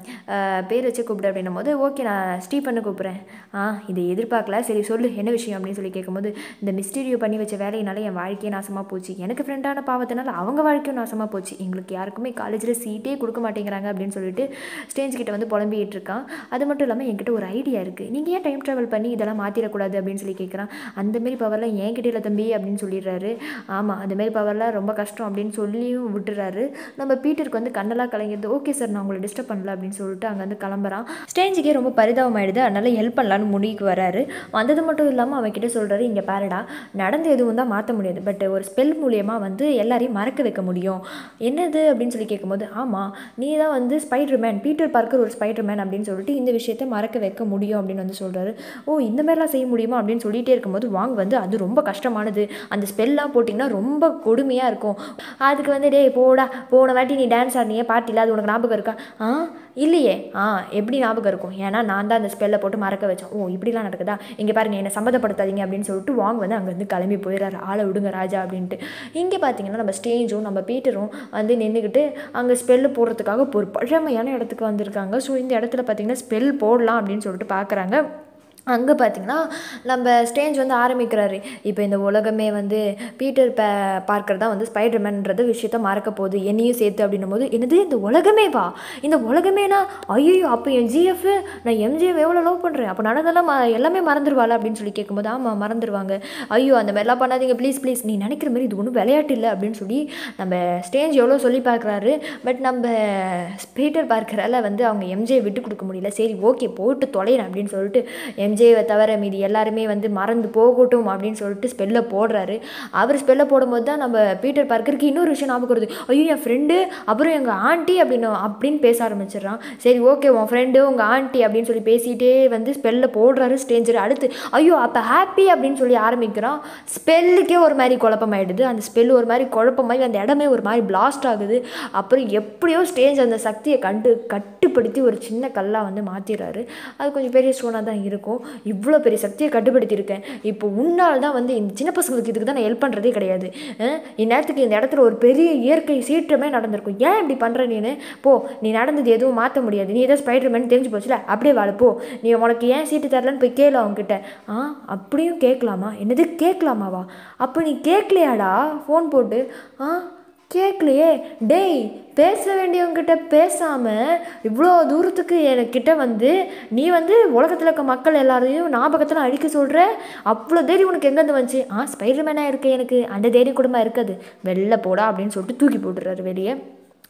பேர் வச்சு கூப்பிடு அப்படின்னும் போது ஓகே நான் ஸ்டீஃபனை கூப்பிட்றேன் ஆ இதை எதிர்பார்க்கல சரி சொல்லு என்ன விஷயம் அப்படின்னு சொல்லி கேட்கும்போது இந்த மிஸ்டீரியோ பண்ணி வச்ச வேலையினால என் வாழ்க்கையே நாசமாக போச்சு எனக்கு ஃப்ரெண்டான பாவத்தினால அவங்க வாழ்க்கையும் நாசமாக போச்சு எங்களுக்கு யாருக்குமே காலேஜில் சீட்டே கொடுக்க மாட்டேங்கிறாங்க அப்படின்னு சொல்லிட்டு ஸ்டேஜ் கிட்ட வந்து புலம்பிக்கிட்டு இருக்கான் அது மட்டும் இல்லாமல் என்கிட்ட ஒரு ஐடியா இருக்குது நீங்கள் ஏன் டைம் ட்ராவல் பண்ணி இதெல்லாம் மாற்றிடக்கூடாது அப்படின்னு சொல்லி கேட்குறான் அந்தமாரி பவர்லாம் என்கிட்ட இல்லை தம்பி அப்படின்னு சொல்லிடுறாரு ஆமாம் அந்தமாரி பவர்லாம் ரொம்ப கஷ்டம் அப்படின்னு சொல்லியும் விட்டுறாரு நம்ம பீட்டருக்கு வந்து கண்ணெல்லாம் கலங்கிறது ஓகே சார் நான் உங்களை டிஸ்டர்ப் பண்ணல அப்படின்னு சொல்லிட்டு அங்கேருந்து கிளம்புறான் ஸ்டேஜுக்கே ரொம்ப பரிதாபம் ஆயிடுது அதனால ஹெல்ப் பண்ணலான்னு முடிவுக்கு வராரு வந்தது மட்டும் இல்லாமல் அவன்கிட்ட சொல்கிறாரு இங்கே பாருடா நடந்து எதுவும் தான் மாற்ற முடியாது பட் ஒரு ஸ்பெல் மூலியமாக வந்து எல்லாரையும் மறக்க வைக்க முடியும் என்னது அப்படின்னு சொல்லி கேட்கும்போது ஆமாம் நீ தான் வந்து ஸ்பைடர் மேன் பீட்டர் பார்க்கர் ஒரு ஸ்பைடர் மேன் அப்படின்னு சொல்லிட்டு இந்த விஷயத்தை மறக்க வைக்க முடியும் அப்படின்னு வந்து சொல்கிறாரு ஓ இந்த மாதிரிலாம் செய்ய முடியுமா அப்படின்னு சொல்லிட்டே இருக்கும்போது வாங்க வந்து அது ரொம்ப கஷ்டமானது அந்த ஸ்பெல்லாம் போட்டிங்கன்னா ரொம்ப கொடுமையாக இருக்கும் அதுக்கு வந்து டேய் போடா போன வாட்டி நீ டான்ஸ் ஆடினியே பாட்டியில் அது உனக்கு ஞாபகம் இருக்கா ஆ இல்லையே ஆ எப்படி ஞாபகம் இருக்கும் ஏன்னா நான் தான் அந்த ஸ்பெல்லை போட்டு மறக்க வச்சேன் ஓ இப்படிலாம் நடக்குதா இங்கே பாருங்க என்னை சம்மந்தப்படுத்தாதீங்க அப்படின்னு சொல்லிட்டு வாங்க வந்து அங்கேருந்து கிளம்பி போயிடுறாரு ஆளை விடுங்க ராஜா அப்படின்ட்டு இங்கே பார்த்தீங்கன்னா நம்ம ஸ்டேஜும் நம்ம பீட்டரும் வந்து நின்றுக்கிட்டு அங்கே ஸ்பெல்லு போடுறதுக்காக ஒரு பழமையான இடத்துக்கு வந்திருக்காங்க ஸோ இந்த இடத்துல பார்த்தீங்கன்னா ஸ்பெல் போடலாம் அப்படின்னு சொல்லிட்டு பார்க்குறாங்க அங்கே பார்த்தீங்கன்னா நம்ம ஸ்டேஜ் வந்து ஆரம்பிக்கிறாரு இப்போ இந்த உலகமே வந்து பீட்டர் பே பார்க்கர் தான் வந்து ஸ்பைடர்மேன்றது விஷயத்த மறக்க போகுது என்னையும் சேர்த்து அப்படின்னும் போது என்னது இந்த உலகமே வா இந்த உலகமேனா ஐயோ அப்போ என் ஜிஎஃப் நான் எம்ஜிஎஃப் எவ்வளோ லவ் பண்ணுறேன் அப்போ நடந்தெல்லாம் ம எல்லாமே மறந்துடுவாள் அப்படின்னு சொல்லி கேட்கும்போது ஆமாம் மறந்துடுவாங்க ஐயோ அந்த மாதிரிலாம் பண்ணாதீங்க ப்ளீஸ் ப்ளீஸ் நீ நினைக்கிற மாதிரி இது ஒன்றும் விளையாட்டு இல்லை அப்படின்னு சொல்லி நம்ம ஸ்டேஜ் எவ்வளோ சொல்லி பார்க்குறாரு பட் நம்ம பீட்டர் பார்க்கறால வந்து அவங்க எம்ஜே விட்டு கொடுக்க முடியல சரி ஓகே போட்டு தொலைறேன் அப்படின்னு சொல்லிட்டு எம்ஜேவை தவிர மீதி எல்லாருமே வந்து மறந்து போகட்டும் அப்படின்னு சொல்லிட்டு ஸ்பெல்லை போடுறாரு அவர் ஸ்பெல்லை போடும்போது தான் நம்ம பீட்டர் பார்க்கருக்கு இன்னொரு விஷயம் ஞாபகம் வருது ஐயோ என் ஃப்ரெண்டு அப்புறம் எங்கள் ஆண்டி அப்படின்னு அப்படின்னு பேச ஆரம்பிச்சிடுறான் சரி ஓகே உன் ஃப்ரெண்டு உங்கள் ஆண்டி அப்படின்னு சொல்லி பேசிகிட்டே வந்து ஸ்பெல்லை போடுறாரு ஸ்டேஞ்சர் அடுத்து ஐயோ அப்போ ஹாப்பி அப்படின்னு சொல்லி ஆரம்பிக்கிறான் ஸ்பெல்லுக்கே ஒரு மாதிரி குழப்பமாயிடுது அந்த ஸ்பெல் ஒரு மாதிரி குழப்பமாகி அந்த இடமே ஒரு மாதிரி பிளாஸ்ட் ஆகுது அப்புறம் எப்படியோ ஸ்டேஜ் அந்த சக்தியை கண்டு கட்டுப்படுத்தி ஒரு சின்ன கல்லாக வந்து மாற்றிடுறாரு அது கொஞ்சம் பெரிய ஸ்டோனாக தான் இருக்கும் இவ்வளோ பெரிய சக்தியை கட்டுப்படுத்தியிருக்கேன் இப்போ உன்னால் தான் வந்து இந்த சின்ன பசங்களுக்கு இதுக்கு தான் நான் ஹெல்ப் பண்ணுறதே கிடையாது அஹ் இந்நேரத்துக்கு இந்த இடத்துல ஒரு பெரிய இயற்கை சீற்றமே நடந்திருக்கும் ஏன் இப்படி பண்ணுற நீனு போ நீ நடந்தது எதுவும் மாற்ற முடியாது நீ ஏதோ ஸ்பைடர்மேன் தெரிஞ்சு போச்சுல அப்படியே வாழ போ நீ உனக்கு ஏன் சீட்டு தரலன்னு போய் கேளு அவங்ககிட்ட ஆ அப்படியும் கேட்கலாமா என்னது கேட்கலாமாவா அப்போ நீ கேட்கலையாடா ஃபோன் போட்டு ஆ கேட்கலையே டேய் பேச வேண்டியவங்ககிட்ட பேசாமல் இவ்வளோ தூரத்துக்கு என்கிட்ட வந்து நீ வந்து உலகத்தில் இருக்க மக்கள் எல்லாரையும் ஞாபகத்தில் அழிக்க சொல்கிற அவ்வளோ தைரியம் உனக்கு எங்கேருந்து வந்துச்சு ஆ ஸ்பைடர்மேனாக இருக்கு எனக்கு அந்த தைரியம் கூடமா இருக்காது வெளில போடா அப்படின்னு சொல்லிட்டு தூக்கி போட்டுறாரு வெளியே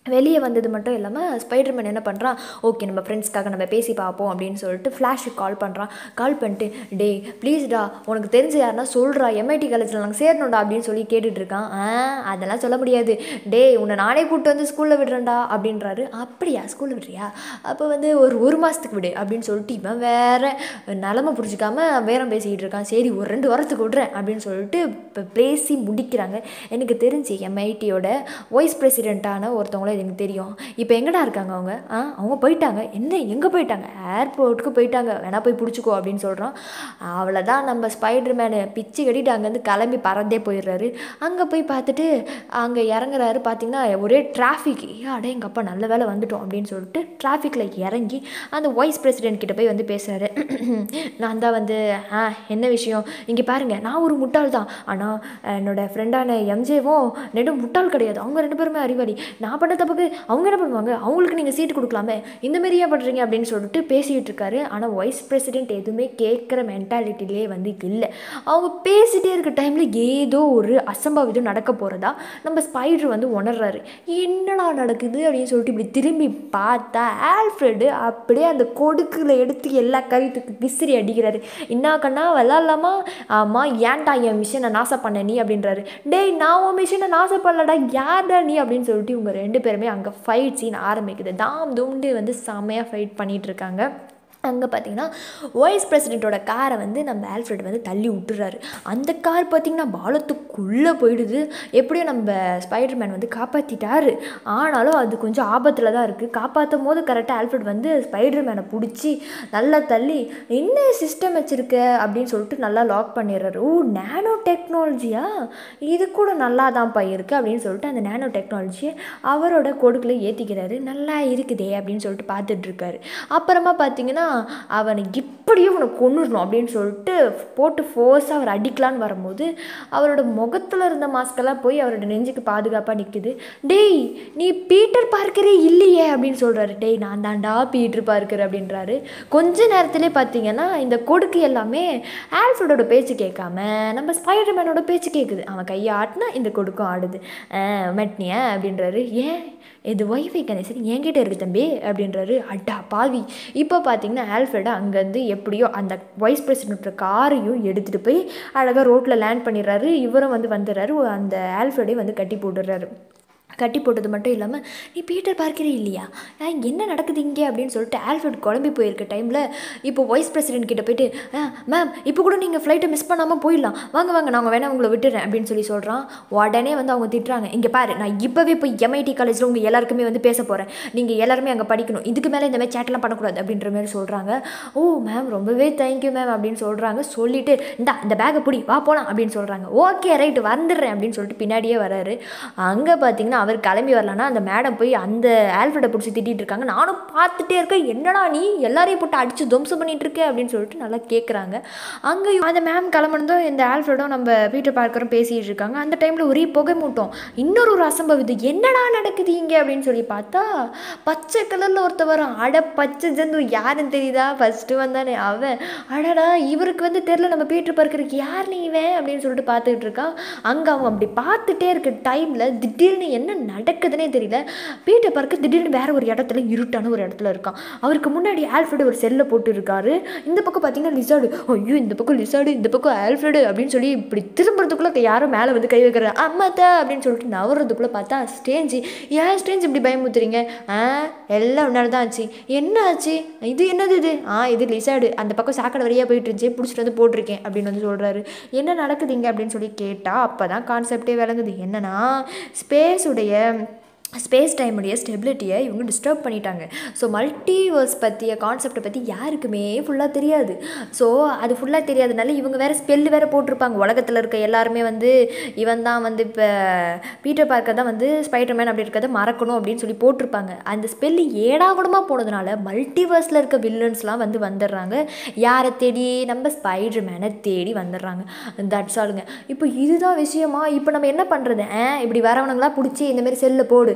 வெளியே வந்தது மட்டும் இல்லாமல் ஸ்பைடர்மேன் என்ன பண்ணுறான் ஓகே நம்ம ஃப்ரெண்ட்ஸ்க்காக நம்ம பேசி பார்ப்போம் அப்படின்னு சொல்லிட்டு ஃப்ளாஷுக்கு கால் பண்ணுறான் கால் பண்ணிட்டு டே ப்ளீஸ்டா உனக்கு தெரிஞ்ச யாருன்னா சொல்கிறா எம்ஐடி காலேஜில் நாங்கள் சேரணும்டா அப்படின்னு சொல்லி கேட்டுட்டு இருக்கான் ஆ அதெல்லாம் சொல்ல முடியாது டே உன்னை நானே கூப்பிட்டு வந்து ஸ்கூலில் விடுறேன்டா அப்படின்றாரு அப்படியா ஸ்கூலில் விடுறியா அப்போ வந்து ஒரு ஒரு மாதத்துக்கு விடு அப்படின்னு சொல்லிட்டு இவன் வேற நிலமை புரிஞ்சிக்காம வேறம் பேசிக்கிட்டு இருக்கான் சரி ஒரு ரெண்டு வாரத்துக்கு விட்றேன் அப்படின்னு சொல்லிட்டு இப்போ பேசி முடிக்கிறாங்க எனக்கு தெரிஞ்சு எம்ஐடியோட வைஸ் பிரசிடெண்ட்டான ஒருத்தவங்கள எனக்கு தெரியும் இப்போ எங்கடா இருக்காங்க அவங்க ஆ அவங்க போயிட்டாங்க என்ன எங்கே போயிட்டாங்க ஏர்போர்ட்டுக்கு போயிட்டாங்க வேணா போய் பிடிச்சிக்கோ அப்படின்னு சொல்கிறான் அவ்வளோதான் நம்ம ஸ்பைடர் மேனு பிச்சு கட்டிட்டு அங்கேருந்து கிளம்பி பறந்தே போயிடுறாரு அங்கே போய் பார்த்துட்டு அங்கே இறங்குறாரு பார்த்தீங்கன்னா ஒரே டிராஃபிக் அடே எங்கள் அப்பா நல்ல வேலை வந்துட்டோம் அப்படின்னு சொல்லிட்டு டிராஃபிக்கில் இறங்கி அந்த வைஸ் பிரசிடென்ட் கிட்ட போய் வந்து பேசுகிறாரு நான் தான் வந்து ஆ என்ன விஷயம் இங்கே பாருங்கள் நான் ஒரு முட்டாள் தான் ஆனால் என்னோடய ஃப்ரெண்டான எம்ஜேவும் நெடும் முட்டாள் கிடையாது அவங்க ரெண்டு பேருமே அறிவாளி நான் பண்ண தப்புக்கு அவங்க என்ன பண்ணுவாங்க அவங்களுக்கு நீங்கள் சீட்டு கொடுக்கலாமே இந்த மாதிரி ஏன் பண்ணுறீங்க அப்படின்னு சொல்லிட்டு பேசிகிட்டு இருக்காரு ஆனால் வைஸ் பிரசிடென்ட் எதுவுமே கேட்குற மென்டாலிட்டிலே வந்து இல்லை அவங்க பேசிகிட்டே இருக்க டைமில் ஏதோ ஒரு அசம்பாவிதம் நடக்க போகிறதா நம்ம ஸ்பைடர் வந்து உணர்றாரு என்னடா நடக்குது அப்படின்னு சொல்லிட்டு இப்படி திரும்பி பார்த்தா ஆல்ஃப்ரெடு அப்படியே அந்த கொடுக்குல எடுத்து எல்லா கருத்துக்கு விசிறி அடிக்கிறாரு என்ன கண்ணா விளாட்லாமா ஆமாம் ஏன்டா என் மிஷினை நாசம் பண்ண நீ அப்படின்றாரு டேய் நான் உன் மிஷினை நாசம் பண்ணலடா யார்டா நீ அப்படின்னு சொல்லிட்டு இவங்க ரெண்டு பேருமே அங்கே ஃபைட் சீன் ஆரம்பிக்குது தாம் தும்ண்டு வந்து செம்மையாக ஃபைட் பண்ணிகிட்டு இருக்காங்க அங்கே பார்த்தீங்கன்னா வைஸ் பிரசிடெண்ட்டோட காரை வந்து நம்ம ஆல்ஃப்ரெட் வந்து தள்ளி விட்டுறாரு அந்த கார் பார்த்திங்கன்னா பாலத்துக்குள்ளே போயிடுது எப்படியோ நம்ம ஸ்பைடர்மேன் வந்து காப்பாற்றிட்டாரு ஆனாலும் அது கொஞ்சம் ஆபத்தில் தான் இருக்குது காப்பாற்றும் போது கரெக்டாக ஆல்ஃப்ரெட் வந்து ஸ்பைடர்மேனை பிடிச்சி நல்லா தள்ளி என்ன சிஸ்டம் வச்சுருக்க அப்படின்னு சொல்லிட்டு நல்லா லாக் பண்ணிடுறாரு ஓ நேனோ டெக்னாலஜியா இது கூட நல்லா தான்ப்பா இருக்குது அப்படின்னு சொல்லிட்டு அந்த நேனோ டெக்னாலஜியை அவரோட கொடுக்கில் ஏற்றிக்கிறாரு நல்லா இருக்குதே அப்படின்னு சொல்லிட்டு பார்த்துட்டு இருக்காரு அப்புறமா பார்த்தீங்கன்னா அவனை இப்படியும் அவனை கொண்டுடணும் அப்படின்னு சொல்லிட்டு போட்டு ஃபோர்ஸாக அவர் அடிக்கலான்னு வரும்போது அவரோட முகத்தில் இருந்த மாஸ்கெல்லாம் போய் அவரோட நெஞ்சுக்கு பாதுகாப்பாக நிற்குது டேய் நீ பீட்டர் பார்க்கரே இல்லையே அப்படின்னு சொல்கிறாரு டேய் நான் தான்டா பீட்டர் பார்க்கர் அப்படின்றாரு கொஞ்ச நேரத்திலே பார்த்தீங்கன்னா இந்த கொடுக்கு எல்லாமே ஆல்ஃப்ரடோட பேச்சு கேட்காம நம்ம ஸ்பைடர்மேனோட பேச்சு கேட்குது அவன் கையை ஆட்டினா இந்த கொடுக்கும் ஆடுது மெட்னியா அப்படின்றாரு ஏன் இது ஒய்ஃபை கனெக்ஷன் என்கிட்ட இருக்கு தம்பி அப்படின்றாரு அட்டா பாவி இப்போ பார்த்தீங்கன்னா ஆல்ஃப்ரெட் அங்கேருந்து எப்படியோ அந்த வைஸ் பிரசிடென்ட் காரையும் எடுத்துகிட்டு போய் அழகாக ரோட்டில் லேண்ட் பண்ணிடுறாரு இவரும் வந்து வந்துடுறாரு அந்த ஆல்ஃப்ரெடையும் வந்து கட்டி போட்டுடுறாரு கட்டி போட்டது மட்டும் இல்லாமல் நீ பீட்டர் பார்க்கறே இல்லையா ஆ, என்ன நடக்குது இங்கே அப்படின்னு சொல்லிட்டு ஆல்ஃபர்ட் குழம்பி போயிருக்க டைமில் இப்போ வைஸ் பிரசிடென்ட் கிட்ட போயிட்டு மேம் இப்போ கூட நீங்கள் ஃப்ளைட்டை மிஸ் பண்ணாமல் போயிடலாம் வாங்க வாங்க நாங்கள் வேணா உங்களை விட்டுறேன் அப்படின்னு சொல்லி சொல்கிறான் உடனே வந்து அவங்க திட்டுறாங்க இங்கே பாரு நான் இப்போவே போய் எம்ஐடி காலேஜில் உங்கள் எல்லாருக்குமே வந்து பேச போகிறேன் நீங்கள் எல்லாருமே அங்கே படிக்கணும் இதுக்கு மேலே இந்த மாதிரி சேட்டெல்லாம் பண்ணக்கூடாது அப்படின்ற மாதிரி சொல்கிறாங்க ஓ மேம் ரொம்பவே தேங்க்யூ மேம் அப்படின்னு சொல்கிறாங்க சொல்லிட்டு இந்தா இந்த பேக்கை பிடி வா போகலாம் அப்படின்னு சொல்கிறாங்க ஓகே ரைட் வந்துடுறேன் அப்படின்னு சொல்லிட்டு பின்னாடியே வராரு அங்கே பார்த்தீங்கன்னா அவர் கிளம்பி வரலன்னா அந்த மேடம் போய் அந்த ஆல்ஃப்ரெட்டை பிடிச்சி திட்டிட்டு இருக்காங்க நானும் பார்த்துட்டே இருக்கேன் என்னடா நீ எல்லாரையும் போட்டு அடிச்சு துவம்சம் பண்ணிட்டு இருக்க அப்படின்னு சொல்லிட்டு நல்லா கேட்குறாங்க அங்கே அந்த மேம் கிளம்புனதும் இந்த ஆல்ஃப்ரெடும் நம்ம பீட்டர் பார்க்கரும் பேசிட்டு இருக்காங்க அந்த டைமில் ஒரே புகை மூட்டம் இன்னொரு ஒரு அசம்பவிதம் என்னடா நடக்குது இங்கே அப்படின்னு சொல்லி பார்த்தா பச்சை கலரில் ஒருத்த வரும் அட பச்சை ஜந்து யாருன்னு தெரியுதா ஃபஸ்ட்டு வந்தானே அவன் அடடா இவருக்கு வந்து தெரில நம்ம பீட்டர் பார்க்கறதுக்கு யார் நீ இவன் அப்படின்னு சொல்லிட்டு பார்த்துட்டு இருக்கான் அங்கே அவன் அப்படி பார்த்துட்டே இருக்க டைமில் திடீர்னு என்ன நடக்குதுன்னே தெரியல பீட்டர் பார்க்க திடீர்னு வேற ஒரு இடத்துல இருட்டான ஒரு இடத்துல இருக்கான் அவருக்கு முன்னாடி ஆல்ஃப்ரெட் ஒரு செல்லை போட்டு இருக்காரு இந்த பக்கம் பார்த்தீங்கன்னா லிசார்டு ஐயோ இந்த பக்கம் லிசார்டு இந்த பக்கம் ஆல்ஃப்ரெடு அப்படின்னு சொல்லி இப்படி திரும்புறதுக்குள்ளே யாரும் மேலே வந்து கை வைக்கிறாங்க அம்மாத்தா அப்படின்னு சொல்லிட்டு நவறதுக்குள்ளே பார்த்தா ஸ்டேஞ்சு ஏன் ஸ்டேஞ்ச் இப்படி பயமுத்துறீங்க ஆ எல்லாம் உன்னால தான் ஆச்சு என்ன ஆச்சு இது என்னது இது ஆ இது லிசார்டு அந்த பக்கம் சாக்கடை வழியாக போயிட்டு இருந்துச்சு பிடிச்சிட்டு வந்து போட்டிருக்கேன் அப்படின்னு வந்து சொல்கிறாரு என்ன நடக்குதுங்க அப்படின்னு சொல்லி கேட்டால் அப்போ தான் கான்செப்டே விளங்குது என்னன்னா ஸ்பேஸுடைய ஸ்பேஸ் டைமுடைய ஸ்டெபிலிட்டியை இவங்க டிஸ்டர்ப் பண்ணிட்டாங்க ஸோ மல்டிவர்ஸ் பற்றிய கான்செப்டை பற்றி யாருக்குமே ஃபுல்லாக தெரியாது ஸோ அது ஃபுல்லாக தெரியாதனால இவங்க வேறு ஸ்பெல்லு வேறு போட்டிருப்பாங்க உலகத்தில் இருக்க எல்லாருமே வந்து இவன் தான் வந்து இப்போ பீட்டர் பார்க்கர் தான் வந்து ஸ்பைடர்மேன் அப்படி இருக்கிறத மறக்கணும் அப்படின்னு சொல்லி போட்டிருப்பாங்க அந்த ஸ்பெல்லு ஏடாகுடமாக போனதுனால மல்டிவர்ஸில் இருக்க வில்லன்ஸ்லாம் வந்து வந்துடுறாங்க யாரை தேடி நம்ம ஸ்பைடர்மேனை தேடி வந்துடுறாங்க தட்ஸ் ஆளுங்க இப்போ இதுதான் விஷயமா இப்போ நம்ம என்ன பண்ணுறது இப்படி வரவனுங்களா பிடிச்சி இந்தமாரி செல்லில் போடு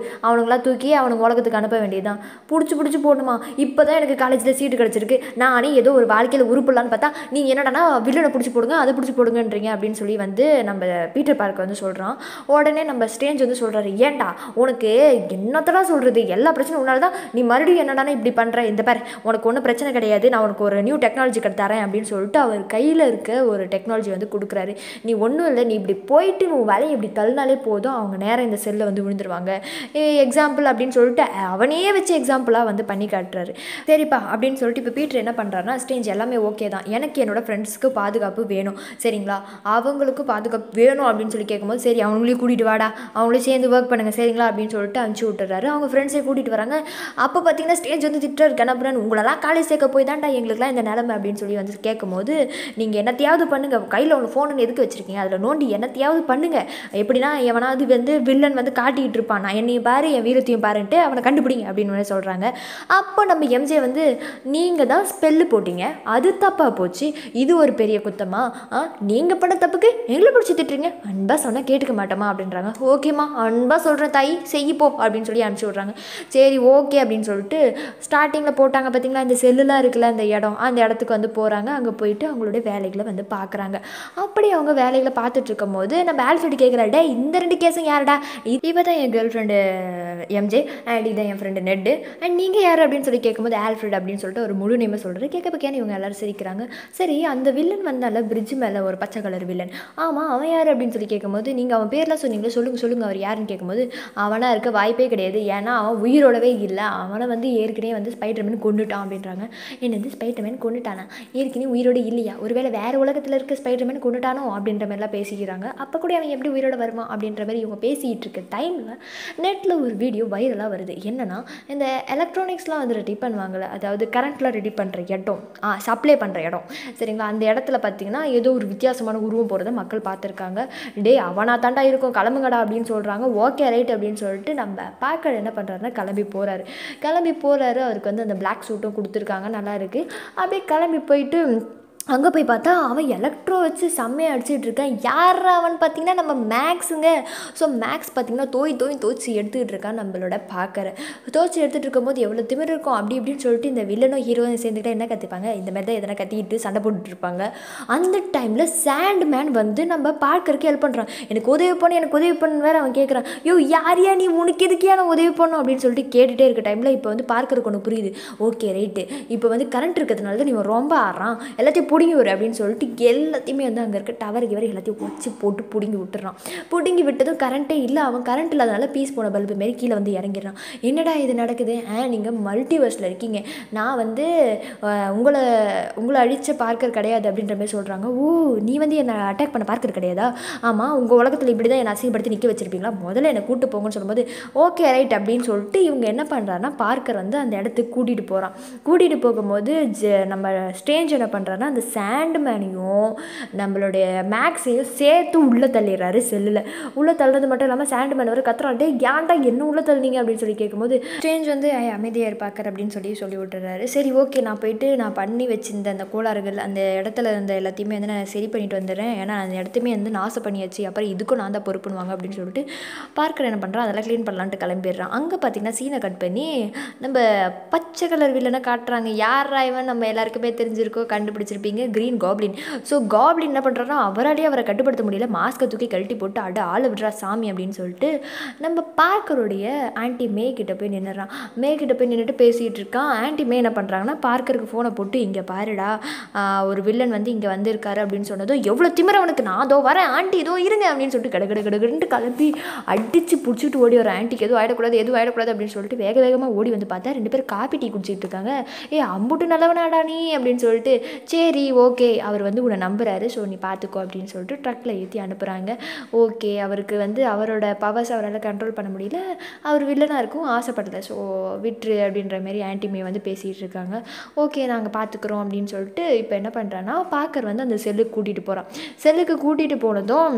அவனுங்களாம் தூக்கி அவனுங்க உலகத்துக்கு அனுப்ப வேண்டியதுதான் பிடிச்சி பிடிச்சி போடணுமா இப்போ தான் எனக்கு காலேஜில் சீட்டு கிடச்சிருக்கு நானே ஏதோ ஒரு வாழ்க்கையில் உருப்பிடலான்னு பார்த்தா நீங்கள் என்னடானா வில்லனை பிடிச்சி போடுங்க அதை பிடிச்சி போடுங்கன்றீங்க அப்படின்னு சொல்லி வந்து நம்ம பீட்டர் பார்க் வந்து சொல்கிறான் உடனே நம்ம ஸ்டேஞ்ச் வந்து சொல்கிறாரு ஏன்டா உனக்கு என்னத்தடா சொல்கிறது எல்லா பிரச்சனையும் உன்னால தான் நீ மறுபடியும் என்னடானா இப்படி பண்ணுற இந்த பாரு உனக்கு ஒன்றும் பிரச்சனை கிடையாது நான் உனக்கு ஒரு நியூ டெக்னாலஜி தரேன் அப்படின்னு சொல்லிட்டு அவர் கையில் இருக்க ஒரு டெக்னாலஜி வந்து கொடுக்குறாரு நீ ஒன்றும் இல்லை நீ இப்படி போயிட்டு நீ உன் வேலையை இப்படி தள்ளினாலே போதும் அவங்க நேரம் இந்த செல்லில் வந்து விழுந்துருவாங்க எக்ஸாம்பிள் அப்படின்னு சொல்லிட்டு அவனையே வச்சு எக்ஸாம்பிளாக வந்து பண்ணி காட்டுறாரு சரிப்பா அப்படின்னு சொல்லிட்டு இப்போ பீட்டர் என்ன பண்ணுறாருன்னா ஸ்டேஞ்ச் எல்லாமே ஓகே தான் எனக்கு என்னோட ஃப்ரெண்ட்ஸ்க்கு பாதுகாப்பு வேணும் சரிங்களா அவங்களுக்கும் பாதுகாப்பு வேணும் அப்படின்னு சொல்லி கேட்கும்போது சரி அவங்களையும் கூட்டிகிட்டு வாடா அவங்களையும் சேர்ந்து ஒர்க் பண்ணுங்க சரிங்களா அப்படின்னு சொல்லிட்டு அனுப்பிச்சி விட்டுறாரு அவங்க ஃப்ரெண்ட்ஸை கூட்டிகிட்டு வராங்க அப்போ பார்த்தீங்கன்னா ஸ்டேஜ் வந்து திட்டுறாரு கணப்புறன் உங்களெல்லாம் காலேஜ் சேர்க்க போய் தான்டா எங்களுக்குலாம் இந்த நிலமை அப்படின்னு சொல்லி வந்து கேட்கும்போது நீங்கள் என்னத்தையாவது பண்ணுங்கள் கையில் உங்கள் ஃபோனு எதுக்கு வச்சுருக்கீங்க அதில் நோண்டி என்னத்தையாவது பண்ணுங்கள் எப்படின்னா எவனாவது வந்து வில்லன் வந்து காட்டிக்கிட்டு இருப்பான் நான் என்னையும் பாரு என் வீரத்தையும் பாருன்ட்டு அவனை கண்டுபிடிங்க அப்படின்னு வந்து சொல்கிறாங்க அப்போ நம்ம எம்ஜே வந்து நீங்கள் தான் ஸ்பெல்லு போட்டீங்க அது தப்பாக போச்சு இது ஒரு பெரிய குத்தமா ஆ நீங்கள் பண்ண தப்புக்கு எங்களை பிடிச்சி திட்டுறீங்க அன்பாக சொன்னால் கேட்டுக்க மாட்டோமா அப்படின்றாங்க ஓகேம்மா அன்பாக சொல்கிறேன் தாய் செய்யிப்போ அப்படின்னு சொல்லி அனுப்பிச்சி விட்றாங்க சரி ஓகே அப்படின்னு சொல்லிட்டு ஸ்டார்டிங்கில் போட்டாங்க பார்த்தீங்களா இந்த செல்லுலாம் இருக்குல்ல அந்த இடம் அந்த இடத்துக்கு வந்து போகிறாங்க அங்கே போயிட்டு அவங்களுடைய வேலைகளை வந்து பார்க்குறாங்க அப்படி அவங்க வேலைகளை பார்த்துட்டு இருக்கும் போது நம்ம ஆல்ஃபர்ட் கேட்குறாரு டே இந்த ரெண்டு கேஸும் யாருடா இவ தான் என் கேர்ள் ஃப்ரெண்டு எம்ஜே அண்ட் இதான் என் ஃப்ரெண்டு நெட்டு அண்ட் நீங்கள் யார் அப்படின்னு சொல்லி கேட்கும்போது ஆல்ஃப்ரெட் அப்படின்னு சொல்லிட்டு ஒரு முழு நேமை சொல்கிறாரு கேட்க பக்கையான இவங்க எல்லாரும் சிரிக்கிறாங்க சரி அந்த வில்லன் வந்தால பிரிட்ஜ் மேலே ஒரு பச்சை கலர் வில்லன் ஆமாம் அவன் யார் அப்படின்னு சொல்லி கேட்கும்போது நீங்கள் அவன் பேர்லாம் சொன்னீங்களே சொல்லுங்கள் சொல்லுங்கள் அவர் யாருன்னு கேட்கும்போது அவனாக இருக்க வாய்ப்பே கிடையாது ஏன்னா அவன் உயிரோடவே இல்லை அவனை வந்து ஏற்கனவே வந்து ஸ்பைடர்மேன் கொண்டுட்டான் அப்படின்றாங்க என்னது ஸ்பைடர்மேன் கொண்டுட்டானா ஏற்கனவே உயிரோடு இல்லையா ஒருவேளை வேறு உலகத்தில் இருக்க ஸ்பைடர்மேன் கொண்டுட்டானோ அப்படின்ற மாதிரிலாம் பேசிக்கிறாங்க அப்போ கூட அவன் எப்படி உயிரோட வருவான் அப்படின்ற மாதிரி இவங்க பேசிகிட்டு இருக்க டைமில் நெட்டில் ஒரு வீடியோ வைரலாக வருது என்னன்னா இந்த எலக்ட்ரானிக்ஸ்லாம் வந்து ரெடி பண்ணுவாங்கள்ல அதாவது கரண்ட்டில் ரெடி பண்ணுற இடம் ஆ சப்ளை பண்ணுற இடம் சரிங்களா அந்த இடத்துல பார்த்தீங்கன்னா ஏதோ ஒரு வித்தியாசமான உருவம் போகிறத மக்கள் பார்த்துருக்காங்க டே அவனா தாண்டா இருக்கும் கிளம்புங்கடா அப்படின்னு சொல்கிறாங்க ஓகே ரைட் அப்படின்னு சொல்லிட்டு நம்ம பார்க்கற என்ன பண்ணுறாருன்னா கிளம்பி போகிறாரு கிளம்பி போகிறாரு அவருக்கு வந்து அந்த பிளாக் சூட்டும் கொடுத்துருக்காங்க நல்லா இருக்குது அப்படியே கிளம்பி போயிட்டு அங்கே போய் பார்த்தா அவன் எலக்ட்ரோ வச்சு செம்மையாக அடிச்சிட்டு இருக்கான் யார் அவன் பார்த்தீங்கன்னா நம்ம மேக்ஸுங்க ஸோ மேக்ஸ் பார்த்தீங்கன்னா தோய் தோய் தோச்சி எடுத்துக்கிட்டு இருக்கான் நம்மளோட பார்க்கற தோச்சி எடுத்துகிட்டு இருக்கும்போது எவ்வளோ திமிர் இருக்கும் அப்படி இப்படின்னு சொல்லிட்டு இந்த வில்லனும் ஹீரோயும் சேர்ந்துக்கிட்டா என்ன கற்றுப்பாங்க இந்த மாதிரி தான் எதனா கத்திக்கிட்டு சண்டை போட்டுட்டு இருப்பாங்க அந்த டைமில் சாண்ட் மேன் வந்து நம்ம பார்க்கறக்கு ஹெல்ப் பண்ணுறான் எனக்கு உதவி பண்ணு எனக்கு உதவி பண்ணு வேற அவன் கேட்குறான் யோ யார் யா நீ உனக்கு எதுக்கே நான் உதவி பண்ணும் அப்படின்னு சொல்லிட்டு கேட்டுகிட்டே இருக்க டைமில் இப்போ வந்து பார்க்கறக்கு ஒன்று புரியுது ஓகே ரைட்டு இப்போ வந்து கரண்ட் இருக்கிறதுனால தான் நீ ரொம்ப ஆடுறான் எல்லாத்தையும் பிடுங்கி விடு அப்படின்னு சொல்லிட்டு எல்லாத்தையுமே வந்து அங்கே இருக்க டவருக்கு வரை எல்லாத்தையும் வச்சு போட்டு பிடுங்கி விட்டுறான் பிடுங்கி விட்டதும் கரண்ட்டே இல்லை அவன் கரண்ட் இல்லாதனால பீஸ் போன பல்பு மாரி கீழே வந்து இறங்கிடுறான் என்னடா இது நடக்குது ஆ நீங்கள் மல்டிவர்ஸில் இருக்கீங்க நான் வந்து அஹ், உங்களை உங்களை அழிச்ச பார்க்கர் கிடையாது அப்படின்ற மாதிரி சொல்கிறாங்க ஓ நீ வந்து என்னை அட்டாக் பண்ண பார்க்கர் கிடையாதா ஆமாம் உங்கள் உலகத்தில் இப்படி தான் என்னை அசிங்கப்படுத்தி நிற்க வச்சிருப்பீங்களா முதல்ல என்னை கூட்டு போங்கன்னு சொல்லும்போது ஓகே ரைட் அப்படின்னு சொல்லிட்டு இவங்க என்ன பண்ணுறாருன்னா பார்க்கர் வந்து அந்த இடத்துக்கு கூட்டிகிட்டு போகிறான் கூட்டிகிட்டு போகும்போது ஜ- நம்ம ஸ்டேஞ்ச் என்ன பண்ணுறாருன்னா அந்த சாண்ட் மேனையும் நம்மளுடைய மேக்ஸையும் சேர்த்து உள்ளே தள்ளிடுறாரு செல்லில் உள்ளே தள்ளுறது மட்டும் இல்லாமல் சாண்ட் மேன் வர கத்துறான் டே ஏன்டா என்ன உள்ளே தள்ளுனீங்க அப்படின்னு சொல்லி கேட்கும்போது ஸ்டேஞ்ச் வந்து "ஐய், அமைதியா இருப்பாக்கர் அப்படின்னு சொல்லி சொல்லி விட்டுறாரு சரி ஓகே நான் போயிட்டு நான் பண்ணி வச்சிருந்த அந்த கோளாறுகள் அந்த இடத்துல இருந்த எல்லாத்தையுமே வந்து நான் சரி பண்ணிட்டு வந்துடுறேன் ஏன்னா அந்த இடத்தையுமே வந்து நாசம் பண்ணியாச்சு அப்புறம் இதுக்கும் நான் தான் பொறுப்புனுவாங்க அப்படின்னு சொல்லிட்டு பார்க்கர் என்ன பண்ணுறான் அதெல்லாம் க்ளீன் பண்ணலான்ட்டு கிளம்பிடுறான் அங்கே பார்த்தீங்கன்னா சீனை கட் பண்ணி நம்ம பச்சை கலர் வில்லனை காட்டுறாங்க யார் இவன் நம்ம எல்லாருக்குமே தெரிஞ்சிருக்கோ கண்டுபிடிச்சிருப்பீங்க க்ரீன் காப்ளின் ஸோ காப்ளின் என்ன பண்ணுறாருன்னா அவராலேயே அவரை கட்டுப்படுத்த முடியல மாஸ்க்கை தூக்கி கழட்டி போட்டு அட ஆளை விடுறா சாமி அப்படின்னு சொல்லிட்டு நம்ம பார்க்கருடைய ஆன்டி மே கிட்ட போய் நின்னுறான் மே கிட்ட போய் நின்றுட்டு பேசிகிட்டு இருக்கான் ஆன்டி மே என்ன பண்ணுறாங்கன்னா பார்க்கருக்கு ஃபோனை போட்டு இங்கே பாருடா ஆஹ் ஒரு வில்லன் வந்து இங்கே வந்திருக்காரு அப்படின்னு சொன்னதும் எவ்வளோ திமிர அவனுக்கு நான் அதோ வரேன் ஆண்டி இதோ இருங்க அப்படின்னு சொல்லிட்டு கட கட கடகடன்ட்டு கிளம்பி அடித்து பிடிச்சிட்டு ஓடி வர ஆன்ட்டிக்கு எதுவும் ஆயிடக்கூடாது எதுவும் ஆயிடக்கூடாது அப்படின்னு சொல்லிட்டு வேக வேகமாக ஓடி வந்து பார்த்தா ரெண்டு பேரும் காப்பி டீ குடிச்சிட்டு இருக்காங்க ஏ அம்புட்டு நல்லவனாடா நீ அப்படின்னு சொல்லிட்டு சரி ஓகே அவர் வந்து உன்னை நம்புறாரு ஸோ நீ பார்த்துக்கோ அப்படின்னு சொல்லிட்டு ட்ரக்கில் ஏற்றி அனுப்புகிறாங்க ஓகே அவருக்கு வந்து அவரோட பவர்ஸ் அவரால் கண்ட்ரோல் பண்ண முடியல அவர் வில்லனாக இருக்கும் ஆசைப்படலை ஸோ விட்ரு அப்படின்ற மாதிரி ஆன்டிமே வந்து பேசிகிட்டு இருக்காங்க ஓகே நாங்கள் பார்த்துக்குறோம் அப்படின்னு சொல்லிட்டு இப்போ என்ன பண்ணுறான்னா பார்க்கர் வந்து அந்த செல்லுக்கு கூட்டிகிட்டு போகிறான் செல்லுக்கு கூட்டிகிட்டு போனதும்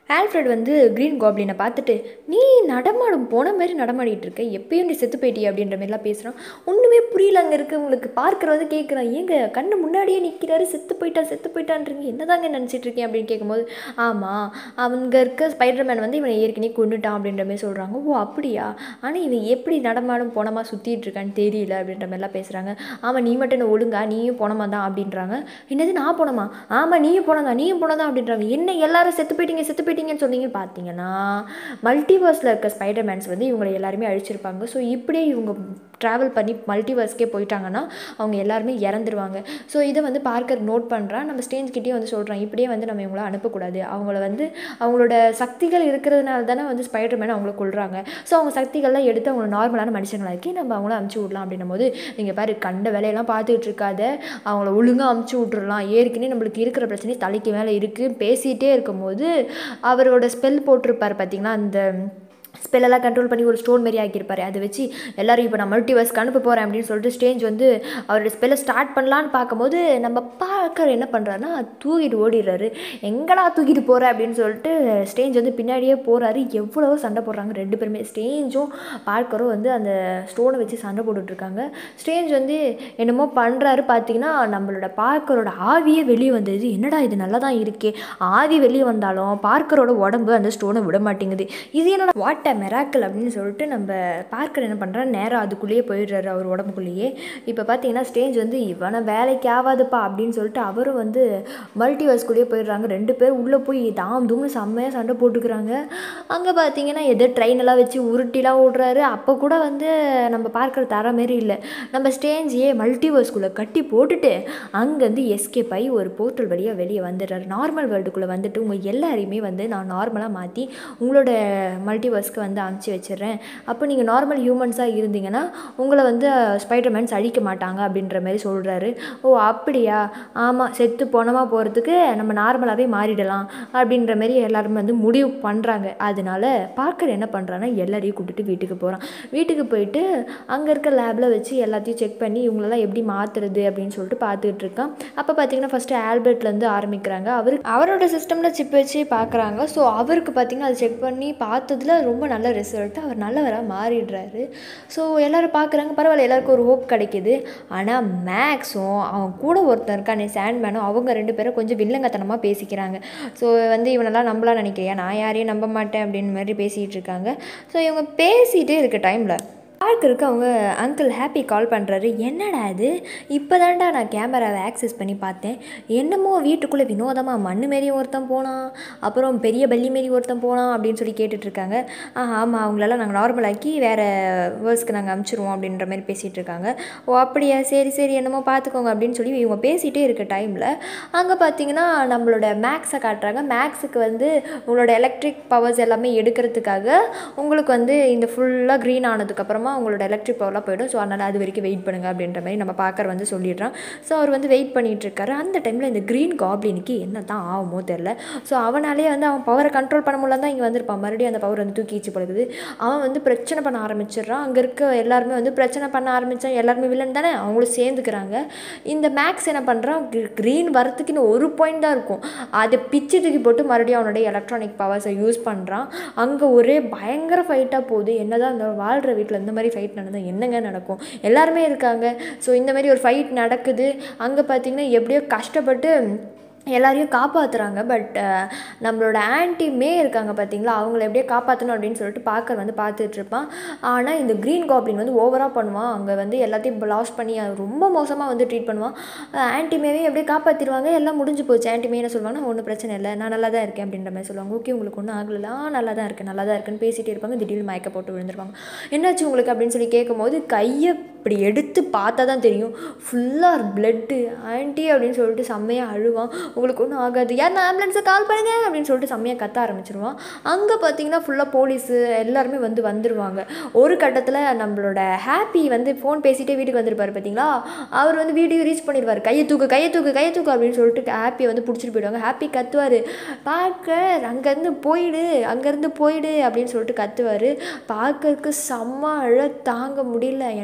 ஆல்ஃப்ரெட் வந்து க்ரீன் காப்ளினை பார்த்துட்டு நீ நடமாடும் போன மாதிரி நடமாடிட்டு இருக்க எப்பயும் நீ செத்து போயிட்டி அப்படின்ற மாதிரிலாம் பேசுகிறான் ஒன்றுமே புரியல அங்கே இருக்கு உங்களுக்கு பார்க்குற வந்து கேட்குறான் ஏங்க கண்ணு முன்னாடியே நிற்கிறாரு செத்து போயிட்டான் செத்து போயிட்டான்றீங்க என்னதாங்க நினச்சிட்டு இருக்கேன் அப்படின்னு கேட்கும்போது ஆமாம் அவங்க இருக்க ஸ்பைடர்மேன் வந்து இவனை ஏற்கனவே கொண்டுட்டான் அப்படின்ற மாதிரி சொல்கிறாங்க ஓ அப்படியா ஆனால் இவன் எப்படி நடமாடும் போனமா சுற்றிட்டு இருக்கான்னு தெரியல அப்படின்ற மாதிரிலாம் பேசுகிறாங்க ஆமாம் நீ மட்டும் என்ன ஒழுங்கா நீயும் போனமா தான் அப்படின்றாங்க என்னது நான் போனமா ஆமாம் நீயும் போனதா நீயும் போனதா அப்படின்றாங்க என்ன எல்லாரும் செத்து போயிட்டீங்க செத்து போயிட்டீங்கன்னு சொன்னீங்கன்னு பார்த்தீங்கன்னா மல்டிவர்ஸில் இருக்க ஸ்பைடர்மேன்ஸ் வந்து இவங்களை எல்லாருமே அழிச்சிருப்பாங்க ஸோ இப்படியே இவங்க ட்ராவல் பண்ணி மல்டிவர்ஸ்க்கே போயிட்டாங்கன்னா அவங்க எல்லாருமே இறந்துருவாங்க ஸோ இதை வந்து பார்க்கர் நோட் பண்ணுறான் நம்ம ஸ்டேஞ்ச்கிட்டே வந்து சொல்கிறான் இப்படியே வந்து நம்ம இவங்கள அனுப்பக்கூடாது அவங்கள வந்து அவங்களோட சக்திகள் இருக்கிறதுனால தானே வந்து ஸ்பைடர்மேன் அவங்கள கொள்கிறாங்க ஸோ அவங்க சக்திகள்லாம் எடுத்து அவங்கள நார்மலான மனுஷங்களாக்கி நம்ம அவங்கள அமுச்சு விடலாம் அப்படின்னும் போது நீங்கள் பாரு கண்ட வேலையெல்லாம் பார்த்துட்டு இருக்காத அவங்கள ஒழுங்காக அமுச்சு விட்றலாம் ஏற்கனவே நம்மளுக்கு இருக்கிற பிரச்சனை தலைக்கு மேலே இருக்குது பேசிகிட்டே இருக்கும்போது அவரோட ஸ்பெல் போட்டிருப்பார் பார்த்தீங்களா அந்த ஸ்பெல்லெல்லாம் கண்ட்ரோல் பண்ணி ஒரு ஸ்டோன் மாரி ஆக்கியிருப்பாரு அதை வச்சு எல்லாரும் இப்போ நான் மல்டிவர்ஸ்க்கு அனுப்ப போகிறேன் அப்படின்னு சொல்லிட்டு ஸ்டேஞ்ச் வந்து அவரோட ஸ்பெல்லை ஸ்டார்ட் பண்ணலான்னு பார்க்கும்போது நம்ம பார்க்கர் என்ன பண்ணுறாருன்னா தூக்கிட்டு ஓடிடுறாரு எங்கடா தூக்கிட்டு போகிற அப்படின்னு சொல்லிட்டு ஸ்டேஞ்ச் வந்து பின்னாடியே போகிறாரு எவ்வளவோ சண்டை போடுறாங்க ரெண்டு பேருமே ஸ்டேஞ்சும் பார்க்கரும் வந்து அந்த ஸ்டோனை வச்சு சண்டை போட்டுட்ருக்காங்க ஸ்டேஞ்ச் வந்து என்னமோ பண்ணுறாரு பார்த்தீங்கன்னா நம்மளோட பார்க்கரோட ஆவியே வெளியே வந்தது என்னடா இது நல்லா தான் இருக்கே ஆவி வெளியே வந்தாலும் பார்க்கரோட உடம்பு அந்த ஸ்டோனை விட மாட்டேங்குது இது என்னோட வாட் அ மெராக்கல் அப்படின்னு சொல்லிட்டு நம்ம பார்க்கர் என்ன பண்ணுறா நேராக அதுக்குள்ளேயே போயிடுறாரு அவர் உடம்புக்குள்ளேயே இப்போ பார்த்தீங்கன்னா ஸ்டேஜ் வந்து இவனை வேலைக்கு ஆகாதுப்பா அப்படின்னு சொல்லிட்டு அவரும் வந்து மல்டிவர்ஸ்குள்ளேயே போயிடுறாங்க ரெண்டு பேரும் உள்ளே போய் தாம் தூம்னு செம்மையாக சண்டை போட்டுக்கிறாங்க அங்கே பார்த்தீங்கன்னா எதோ ட்ரெயின் எல்லாம் வச்சு உருட்டிலாம் ஓடுறாரு அப்போ கூட வந்து நம்ம பார்க்குற தர மாரி இல்லை நம்ம ஸ்டேஜையே மல்டிவர்ஸ்குள்ளே கட்டி போட்டுட்டு அங்கேருந்து எஸ்கேப் ஆகி ஒரு போர்ட்டல் வழியாக வெளியே வந்துடுறாரு நார்மல் வேர்ல்டுக்குள்ளே வந்துட்டு உங்கள் எல்லாரையுமே வந்து நான் நார்மலாக மாற்றி உங்களோட மல்டிவர்ஸ்க்கு வந்து அனுப்பிச்சி வச்சிடுறேன் அப்போ நீங்கள் நார்மல் ஹியூமன்ஸாக இருந்தீங்கன்னா உங்களை வந்து ஸ்பைடர்மேன்ஸ் அழிக்க மாட்டாங்க அப்படின்ற மாதிரி சொல்கிறாரு ஓ அப்படியா ஆமாம் செத்து போனமாக போகிறதுக்கு நம்ம நார்மலாகவே மாறிடலாம் அப்படின்ற மாதிரி எல்லாருமே வந்து முடிவு பண்ணுறாங்க அதனால பார்க்கர் என்ன பண்ணுறான்னா எல்லாரையும் கூப்பிட்டுட்டு வீட்டுக்கு போகிறான் வீட்டுக்கு போயிட்டு அங்கே இருக்க லேபில் வச்சு எல்லாத்தையும் செக் பண்ணி இவங்களெல்லாம் எப்படி மாற்றுறது அப்படின்னு சொல்லிட்டு பார்த்துட்டு இருக்கான் அப்போ பார்த்தீங்கன்னா ஃபஸ்ட்டு ஆல்பர்ட்லேருந்து ஆரம்பிக்கிறாங்க அவருக்கு அவரோட சிஸ்டமில் சிப் வச்சு பார்க்குறாங்க ஸோ அவருக்கு பார்த்தீங்கன்னா அதை செக் பண்ணி பார்த்ததுல ரொம்ப நல்ல ரிசல்ட் அவர் நல்லவராக மாறிடுறாரு ஸோ எல்லோரும் பார்க்குறாங்க பரவாயில்ல எல்லாருக்கும் ஒரு ஹோப் கிடைக்கிது ஆனால் மேக்ஸும் அவன் கூட ஒருத்தன் இருக்கானே சாண்ட்மேனும் அவங்க ரெண்டு பேரும் கொஞ்சம் வில்லங்கத்தனமாக பேசிக்கிறாங்க ஸோ வந்து இவனெல்லாம் நம்பலாம் நினைக்கிறியா நான் யாரையும் நம்ப மாட்டேன் அப்படின்னு மாதிரி பேசிகிட்டு இருக்காங்க ஸோ இவங்க பேசிகிட்டே இருக்க டைமில் பார்க்கறதுக்கு அவங்க அங்கிள் ஹாப்பி கால் பண்ணுறாரு என்னடா இது இப்போ தான்டா நான் கேமராவை ஆக்சஸ் பண்ணி பார்த்தேன் என்னமோ வீட்டுக்குள்ளே வினோதமாக மண்ணு மாரி ஒருத்தன் போனான் அப்புறம் பெரிய பல்லி மாரி ஒருத்தன் போனான் அப்படின்னு சொல்லி கேட்டுட்ருக்காங்க ஆ ஆமாம் அவங்களெல்லாம் நாங்கள் நார்மலாக்கி வேறு வேர்ஸ்க்கு நாங்கள் அமுச்சிருவோம் அப்படின்ற மாதிரி பேசிகிட்டு இருக்காங்க ஓ அப்படியா சரி சரி என்னமோ பார்த்துக்கோங்க அப்படின்னு சொல்லி இவங்க பேசிகிட்டே இருக்க டைமில் அங்கே பார்த்தீங்கன்னா நம்மளோட மேக்ஸை காட்டுறாங்க மேக்ஸுக்கு வந்து உங்களோட எலக்ட்ரிக் பவர்ஸ் எல்லாமே எடுக்கிறதுக்காக உங்களுக்கு வந்து இந்த ஃபுல்லாக க்ரீன் ஆனதுக்கப்புறமா உங்களோட எலக்ட்ரிக் பவர்லாம் போயிடும் ஸோ அதனால் அது வரைக்கும் வெயிட் பண்ணுங்க அப்படின்ற மாதிரி நம்ம பார்க்கற வந்து சொல்லிடுறான் ஸோ அவர் வந்து வெயிட் பண்ணிட்டு இருக்காரு அந்த டைமில் இந்த க்ரீன் காப்ளினுக்கு என்ன தான் ஆகுமோ தெரில ஸோ அவனாலே வந்து அவன் பவரை கண்ட்ரோல் பண்ண முடியல தான் இங்கே வந்திருப்பான் மறுபடியும் அந்த பவர் வந்து தூக்கிச்சு பழகுது அவன் வந்து பிரச்சனை பண்ண ஆரம்பிச்சிடுறான் அங்கே இருக்க எல்லாருமே வந்து பிரச்சனை பண்ண ஆரம்பித்தா எல்லாருமே வில்லன் தானே அவங்களும் சேர்ந்துக்கிறாங்க இந்த மேக்ஸ் என்ன பண்ணுறான் க்ரீன் வரத்துக்கு இன்னும் ஒரு பாயிண்ட் தான் இருக்கும் அதை பிச்சு தூக்கி போட்டு மறுபடியும் அவனுடைய எலக்ட்ரானிக் பவர்ஸை யூஸ் பண்ணுறான் அங்கே ஒரே பயங்கர ஃபைட்டாக போகுது என்னதான் அந்த வாழ்கிற வீட்டில் இந்த மாதிரி ஃபைட் நடந்தால் என்னங்க நடக்கும் எல்லாருமே இருக்காங்க ஸோ இந்த மாதிரி ஒரு ஃபைட் நடக்குது அங்கே பார்த்தீங்கன்னா எப்படியோ கஷ்டப்பட்டு எல்லாரையும் காப்பாற்றுறாங்க பட் நம்மளோட ஆன்டி மே இருக்காங்க பார்த்தீங்களா அவங்கள எப்படியோ காப்பாற்றணும் அப்படின்னு சொல்லிட்டு பார்க்கர் வந்து பார்த்துட்டு இருப்பான் ஆனால் இந்த க்ரீன் காப்ளின் வந்து ஓவராக பண்ணுவான் அங்கே வந்து எல்லாத்தையும் லாஸ் பண்ணி அவன் ரொம்ப மோசமாக வந்து ட்ரீட் பண்ணுவான் ஆன்டி மேவையும் எப்படியே காப்பாற்றிடுவாங்க எல்லாம் முடிஞ்சு போச்சு ஆன்டி மே என்ன சொல்லுவாங்கன்னா ஒன்றும் பிரச்சனை இல்லை நான் நல்லா தான் இருக்கேன் அப்படின்ற மாதிரி சொல்லுவாங்க ஓகே உங்களுக்கு ஒன்றும் ஆகல ஆ நல்லா தான் இருக்கேன் நல்லா தான் இருக்குன்னு பேசிகிட்டே இருப்பாங்க திடீர்னு மயக்க போட்டு விழுந்துருவாங்க என்னாச்சு உங்களுக்கு அப்படின்னு சொல்லி கேட்கும்போது கையை இப்படி எடுத்து பார்த்தா தான் தெரியும் ஃபுல்லாக பிளட்டு ஆன்ட்டி அப்படின்னு சொல்லிட்டு செம்மையாக அழுவான் உங்களுக்கு ஒன்றும் ஆகாது யார் நான் ஆம்புலன்ஸை கால் பண்ணுங்க அப்படின்னு சொல்லிட்டு செம்மையாக கத்த ஆரம்பிச்சிருவான் அங்கே பார்த்தீங்கன்னா ஃபுல்லாக போலீஸு எல்லாருமே வந்து வந்துடுவாங்க ஒரு கட்டத்தில் நம்மளோட ஹாப்பி வந்து ஃபோன் பேசிகிட்டே வீட்டுக்கு வந்திருப்பாரு பார்த்தீங்களா அவர் வந்து வீடியோ ரீச் பண்ணிடுவார் கையை தூக்கு கையை தூக்கு கையை தூக்கு அப்படின்னு சொல்லிட்டு ஹாப்பியை வந்து பிடிச்சிட்டு போயிடுவாங்க ஹாப்பி கத்துவார் பார்க்க அங்கேருந்து போயிடு அங்கேருந்து போயிடு அப்படின்னு சொல்லிட்டு கத்துவார் பார்க்கறதுக்கு செம்ம அழ தாங்க முடியல ஏன்னா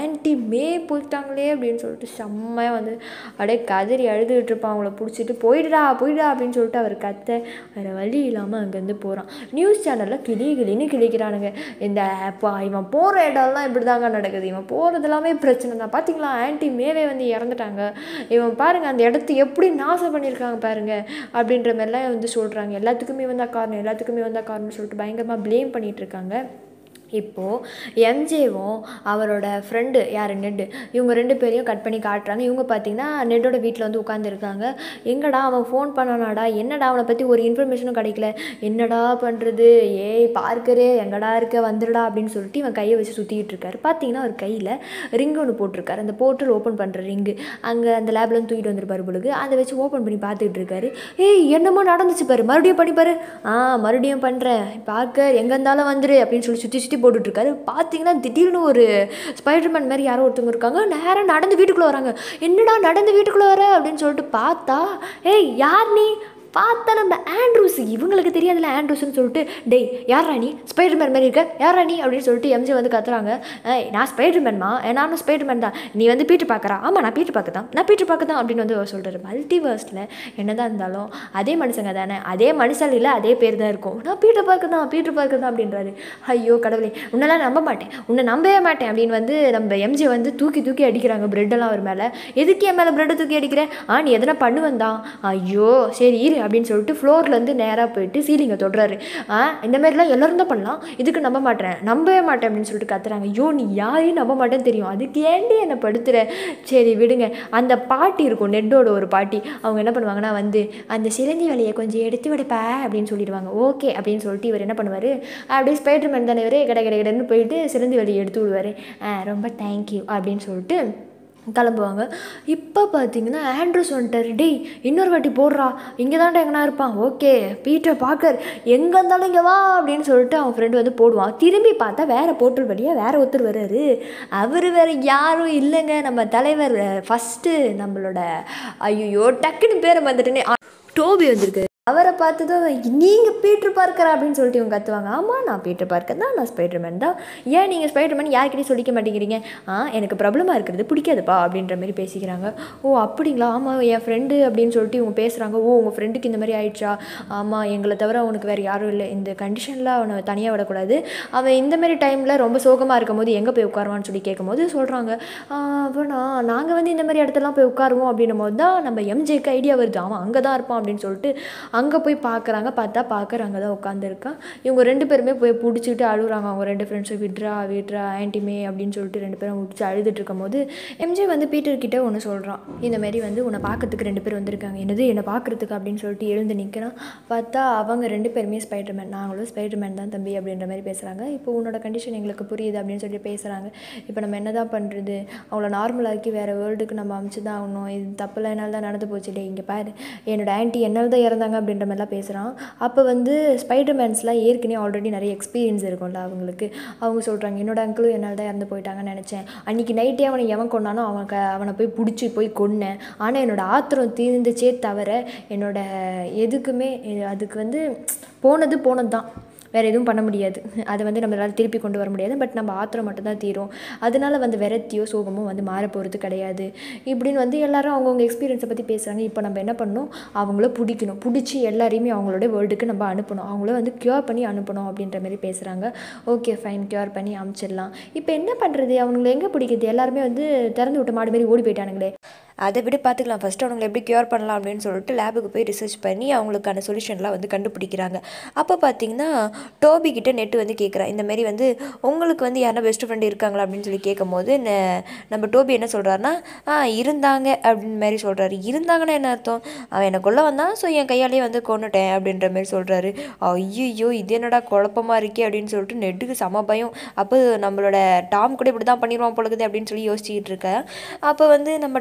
ஆன்ட்டி மே போயிட்டாங்களே அப்படின்னு சொல்லிட்டு செம்மையாக வந்து அப்படியே கதறி அழுதுகிட்டு இருப்பான் அவங்கள பிடிச்சிட்டு போயிடுடா போயிடா அப்படின்னு சொல்லிட்டு அவர் கத்த வேறு வழி இல்லாமல் அங்கேருந்து போகிறான் நியூஸ் சேனலில் கிளி கிளின்னு கிளிக்கிறானுங்க இந்த அப்பா இவன் போகிற இடம்லாம் இப்படி தாங்க நடக்குது இவன் போகிறது எல்லாமே பிரச்சனை தான் பார்த்தீங்களா ஆன்ட்டி மேலே வந்து இறந்துட்டாங்க இவன் பாருங்கள் அந்த இடத்த எப்படி நாசம் பண்ணியிருக்காங்க பாருங்க அப்படின்ற மாதிரிலாம் வந்து சொல்கிறாங்க எல்லாத்துக்குமே வந்தா காரணம் எல்லாத்துக்குமே வந்தா காரணம்னு சொல்லிட்டு பயங்கரமாக ப்ளேம் பண்ணிகிட்டு இருக்காங்க இப்போது எம்ஜேவும் அவரோட ஃப்ரெண்டு யார் நெட்டு இவங்க ரெண்டு பேரையும் கட் பண்ணி காட்டுறாங்க இவங்க பார்த்தீங்கன்னா நெட்டோட வீட்டில் வந்து உட்காந்துருக்காங்க எங்கடா அவன் ஃபோன் பண்ணானாடா என்னடா அவனை பற்றி ஒரு இன்ஃபர்மேஷனும் கிடைக்கல என்னடா பண்ணுறது ஏய் பார்க்கரே எங்கடா இருக்க வந்துடுடா அப்படின்னு சொல்லிட்டு இவன் கையை வச்சு சுற்றிக்கிட்டு இருக்காரு பார்த்தீங்கன்னா அவர் கையில் ரிங் ஒன்று போட்டிருக்காரு அந்த போர்ட்டல் ஓப்பன் பண்ணுற ரிங்கு அங்கே அந்த லேப்லேருந்து தூக்கிட்டு வந்திருப்பாரு பொழுது அதை வச்சு ஓப்பன் பண்ணி பார்த்துக்கிட்டு இருக்காரு ஏய் என்னமோ நடந்துச்சு பாரு மறுபடியும் பண்ணி பாரு ஆ மறுபடியும் பண்ணுறேன் பார்க்க எங்கே இருந்தாலும் வந்துரு அப்படின்னு சொல்லி சுற்றி சுற்றி போட்டுட்ருக்காரு பார்த்தீங்கன்னா திடீர்னு ஒரு ஸ்பைடர்மேன் மாதிரி யாரோ ஒருத்தவங்க இருக்காங்க நேராக நடந்து வீட்டுக்குள்ளே வராங்க என்னடா நடந்து வீட்டுக்குள்ளே வர அப்படின்னு சொல்லிட்டு பார்த்தா ஏய் யார் நீ பார்த்தா நம்ம ஆண்ட்ரூஸ் இவங்களுக்கு தெரியாதுல்ல ஆண்ட்ரூஸ்னு சொல்லிட்டு டேய் யாரா நீ ஸ்பைடர்மேன் மாதிரி இருக்க யாரா நீ அப்படின்னு சொல்லிட்டு எம்ஜி வந்து கத்துறாங்க ஏய் நான் ஸ்பைடர்மேன்மா நானும் ஸ்பைடர்மேன் தான் நீ வந்து பீட்டர் பார்க்குறா ஆமாம் நான் பீட்டர் பார்க்க தான் நான் பீட்டர் பார்க்க தான் அப்படின்னு வந்து அவர் சொல்கிறாரு மல்டிவர்ஸில் என்னதான் இருந்தாலும் அதே மனுஷங்க தானே அதே மனுஷாலியில் அதே பேர் தான் இருக்கும் நான் பீட்டர் பார்க்க தான் பீட்டர் பார்க்க தான் அப்படின்றாரு ஐயோ கடவுளே உன்னெல்லாம் நம்ப மாட்டேன் உன்னை நம்பவே மாட்டேன் அப்படின்னு வந்து நம்ம எம்ஜி வந்து தூக்கி தூக்கி அடிக்கிறாங்க பிரெட்டெல்லாம் அவர் மேலே எதுக்கு என் மேலே பிரெட்டை தூக்கி அடிக்கிறேன் ஆ நீ எதனா பண்ணுவன் தான் ஐயோ சரி இரு அப்படின்னு சொல்லிட்டு ஃப்ளோர்லேருந்து நேராக போயிட்டு சீலிங்கை தொடுறாரு ஆ இந்த மாதிரிலாம் எல்லாரும் தான் பண்ணலாம் இதுக்கு நம்ப மாட்டேன் நம்பவே மாட்டேன் அப்படின்னு சொல்லிட்டு கத்துறாங்க ஐயோ நீ யாரையும் நம்ப மாட்டேன்னு தெரியும் அதுக்கு ஏண்டி என்னை படுத்துற சரி விடுங்க அந்த பாட்டி இருக்கும் நெட்டோட ஒரு பாட்டி அவங்க என்ன பண்ணுவாங்கன்னா வந்து அந்த சிலந்தி வலையை கொஞ்சம் எடுத்து விடுப்பா அப்படின்னு சொல்லிடுவாங்க ஓகே அப்படின்னு சொல்லிட்டு இவர் என்ன பண்ணுவார் அப்படியே ஸ்பைடர்மேன் தானே இவர் கடை கடை கடைன்னு போயிட்டு சிலந்தி வலையை எடுத்து விடுவார் ரொம்ப தேங்க்யூ அப்படின்னு சொல்லிட்டு கிளம்புவாங்க இப்போ பார்த்தீங்கன்னா ஆண்ட்ரூஸ் வந்துட்டார் டேய் இன்னொரு வாட்டி போடுறா இங்கே தான்டா எங்கனா இருப்பான் ஓகே பீட்டர் பார்க்கர் எங்கே இருந்தாலும் இங்கே வா அப்படின்னு சொல்லிட்டு அவன் ஃப்ரெண்டு வந்து போடுவான் திரும்பி பார்த்தா வேறு போர்ட்டல் வழியாக வேறு ஒருத்தர் வர்றாரு அவர் வேறு யாரும் இல்லைங்க நம்ம தலைவர் ஃபஸ்ட்டு நம்மளோட ஐயோ டக்குன்னு பேரை வந்துட்டுனே டோபி வந்திருக்கு அவரை பார்த்ததும் நீங்கள் பீட்டர் பார்க்கர் அப்படின்னு சொல்லிட்டு இவங்க கத்துவாங்க ஆமாம் நான் பீட்டர் பார்க்கர் தான் நான் ஸ்பைடர்மேன் தான் ஏன் நீங்கள் ஸ்பைடர்மேன் யார்கிட்டையும் சொல்லிக்க மாட்டேங்கிறீங்க ஆ எனக்கு ப்ராப்ளமாக இருக்கிறது பிடிக்காதுப்பா அப்படின்ற மாதிரி பேசிக்கிறாங்க ஓ அப்படிங்களா ஆமாம் என் ஃப்ரெண்டு அப்படின்னு சொல்லிட்டு இவங்க பேசுகிறாங்க ஓ உங்கள் ஃப்ரெண்டுக்கு இந்த மாதிரி ஆயிடுச்சா ஆமாம் எங்களை தவிர அவனுக்கு வேறு யாரும் இல்லை இந்த கண்டிஷனில் அவனை தனியாக விடக்கூடாது அவன் இந்த மாதிரி டைமில் ரொம்ப சோகமாக இருக்கும் போது எங்கே போய் உட்காருவான்னு சொல்லி கேட்கும்போது சொல்கிறாங்க அப்போனா நாங்கள் வந்து இந்த மாதிரி இடத்துலலாம் போய் உட்காருவோம் அப்படின்னும் போது தான் நம்ம எம்ஜேக்கு ஐடியா வருது அவன் அங்கே தான் இருப்பான் அப்படின்னு சொல்லிட்டு அங்கே போய் பார்க்குறாங்க பார்த்தா பார்க்குற அங்கே தான் உட்காந்துருக்கான் இவங்க ரெண்டு பேருமே போய் பிடிச்சிட்டு அழுகுறாங்க அவங்க ரெண்டு ஃப்ரெண்ட்ஸும் விட்ரா விட்ரா ஆன்டிமே அப்படின்னு சொல்லிட்டு ரெண்டு பேரும் முடிச்சு அழுதுட்டு இருக்கும்போது எம்ஜே வந்து பீட்டர் கிட்ட ஒன்று சொல்கிறான் இந்த மாதிரி வந்து உன்னை பார்க்கறதுக்கு ரெண்டு பேர் வந்திருக்காங்க என்னது என்னை பார்க்குறதுக்கு அப்படின்னு சொல்லிட்டு எழுந்து நிற்கிறான் பார்த்தா அவங்க ரெண்டு பேருமே ஸ்பைடர்மேன் நாங்களும் ஸ்பைடர்மேன் தான் தம்பி அப்படின்ற மாதிரி பேசுகிறாங்க இப்போ உன்னோட கண்டிஷன் எங்களுக்கு புரியுது அப்படின்னு சொல்லி பேசுகிறாங்க இப்போ நம்ம என்ன தான் பண்ணுறது அவங்கள நார்மலாக்கி வேறு வேர்ல்டுக்கு நம்ம அமுச்சு தான் ஆகணும் இது தப்பில் என்னால் தான் நடந்து போச்சு டே இங்கே பாரு என்னோட ஆன்ட்டி என்னால் தான் இறந்தாங்க அப்படின்ற மாதிரிலாம் பேசுகிறான் அப்போ வந்து ஸ்பைடர்மேன்ஸ்லாம் ஏற்கனவே ஆல்ரெடி நிறைய எக்ஸ்பீரியன்ஸ் இருக்கும்ல அவங்களுக்கு அவங்க சொல்கிறாங்க என்னோட அங்கிளும் என்னால் தான் இறந்து போயிட்டாங்கன்னு நினச்சேன் அன்றைக்கி நைட்டே அவனை எவன் கொண்டானோ அவனுக்கு அவனை போய் பிடிச்சி போய் கொன்னேன் ஆனால் என்னோட ஆத்திரம் தீர்ந்துச்சே தவிர என்னோட எதுக்குமே அதுக்கு வந்து போனது போனது தான் வேறு எதுவும் பண்ண முடியாது அதை வந்து நம்மளால் திருப்பி கொண்டு வர முடியாது பட் நம்ம ஆத்திரம் மட்டும்தான் தீரும் அதனால வந்து விரத்தியோ சோகமோ வந்து மாற போகிறது கிடையாது இப்படின்னு வந்து எல்லாரும் அவங்கவுங்க எக்ஸ்பீரியன்ஸை பற்றி பேசுகிறாங்க இப்போ நம்ம என்ன பண்ணணும் அவங்கள பிடிக்கணும் பிடிச்சி எல்லாரையுமே அவங்களோட வேர்ல்டுக்கு நம்ம அனுப்பணும் அவங்கள வந்து க்யூர் பண்ணி அனுப்பணும் அப்படின்ற மாதிரி பேசுகிறாங்க ஓகே ஃபைன் க்யூர் பண்ணி அனுப்பிச்சிடலாம் இப்போ என்ன பண்ணுறது அவங்களை எங்கே பிடிக்குது எல்லாருமே வந்து திறந்து விட்ட மாடு மாதிரி ஓடி போயிட்டானுங்களே அதை விட பார்த்துக்கலாம் ஃபஸ்ட்டு அவங்களை எப்படி க்யூர் பண்ணலாம் அப்படின்னு சொல்லிட்டு லேபுக்கு போய் ரிசர்ச் பண்ணி அவங்களுக்கான சொல்யூஷன்லாம் வந்து கண்டுபிடிக்கிறாங்க அப்போ பார்த்தீங்கன்னா டோபி கிட்ட நெட்டு வந்து கேட்குறான் இந்த மாதிரி வந்து உங்களுக்கு வந்து யாரா பெஸ்ட் ஃப்ரெண்டு இருக்காங்களா அப்படின்னு சொல்லி கேட்கும்போது ந- நம்ம டோபி என்ன சொல்கிறாருன்னா ஆ இருந்தாங்க அப்படின்னு மாதிரி சொல்கிறாரு இருந்தாங்கன்னா என்ன அர்த்தம் அவன் என்னை கொல்ல வந்தான் ஸோ என் கையாலேயே வந்து கொன்னுட்டேன் அப்படின்ற மாதிரி சொல்கிறாரு ஐயோ இது என்னடா குழப்பமா இருக்கே அப்படின்னு சொல்லிட்டு நெட்டுக்கு செம பயம் அப்போ நம்மளோட டாம் கூட இப்படி தான் பண்ணிடுவான் பொழுது அப்படின்னு சொல்லி யோசிச்சுக்கிட்டு இருக்கேன் அப்போ வந்து நம்ம டாம் வேற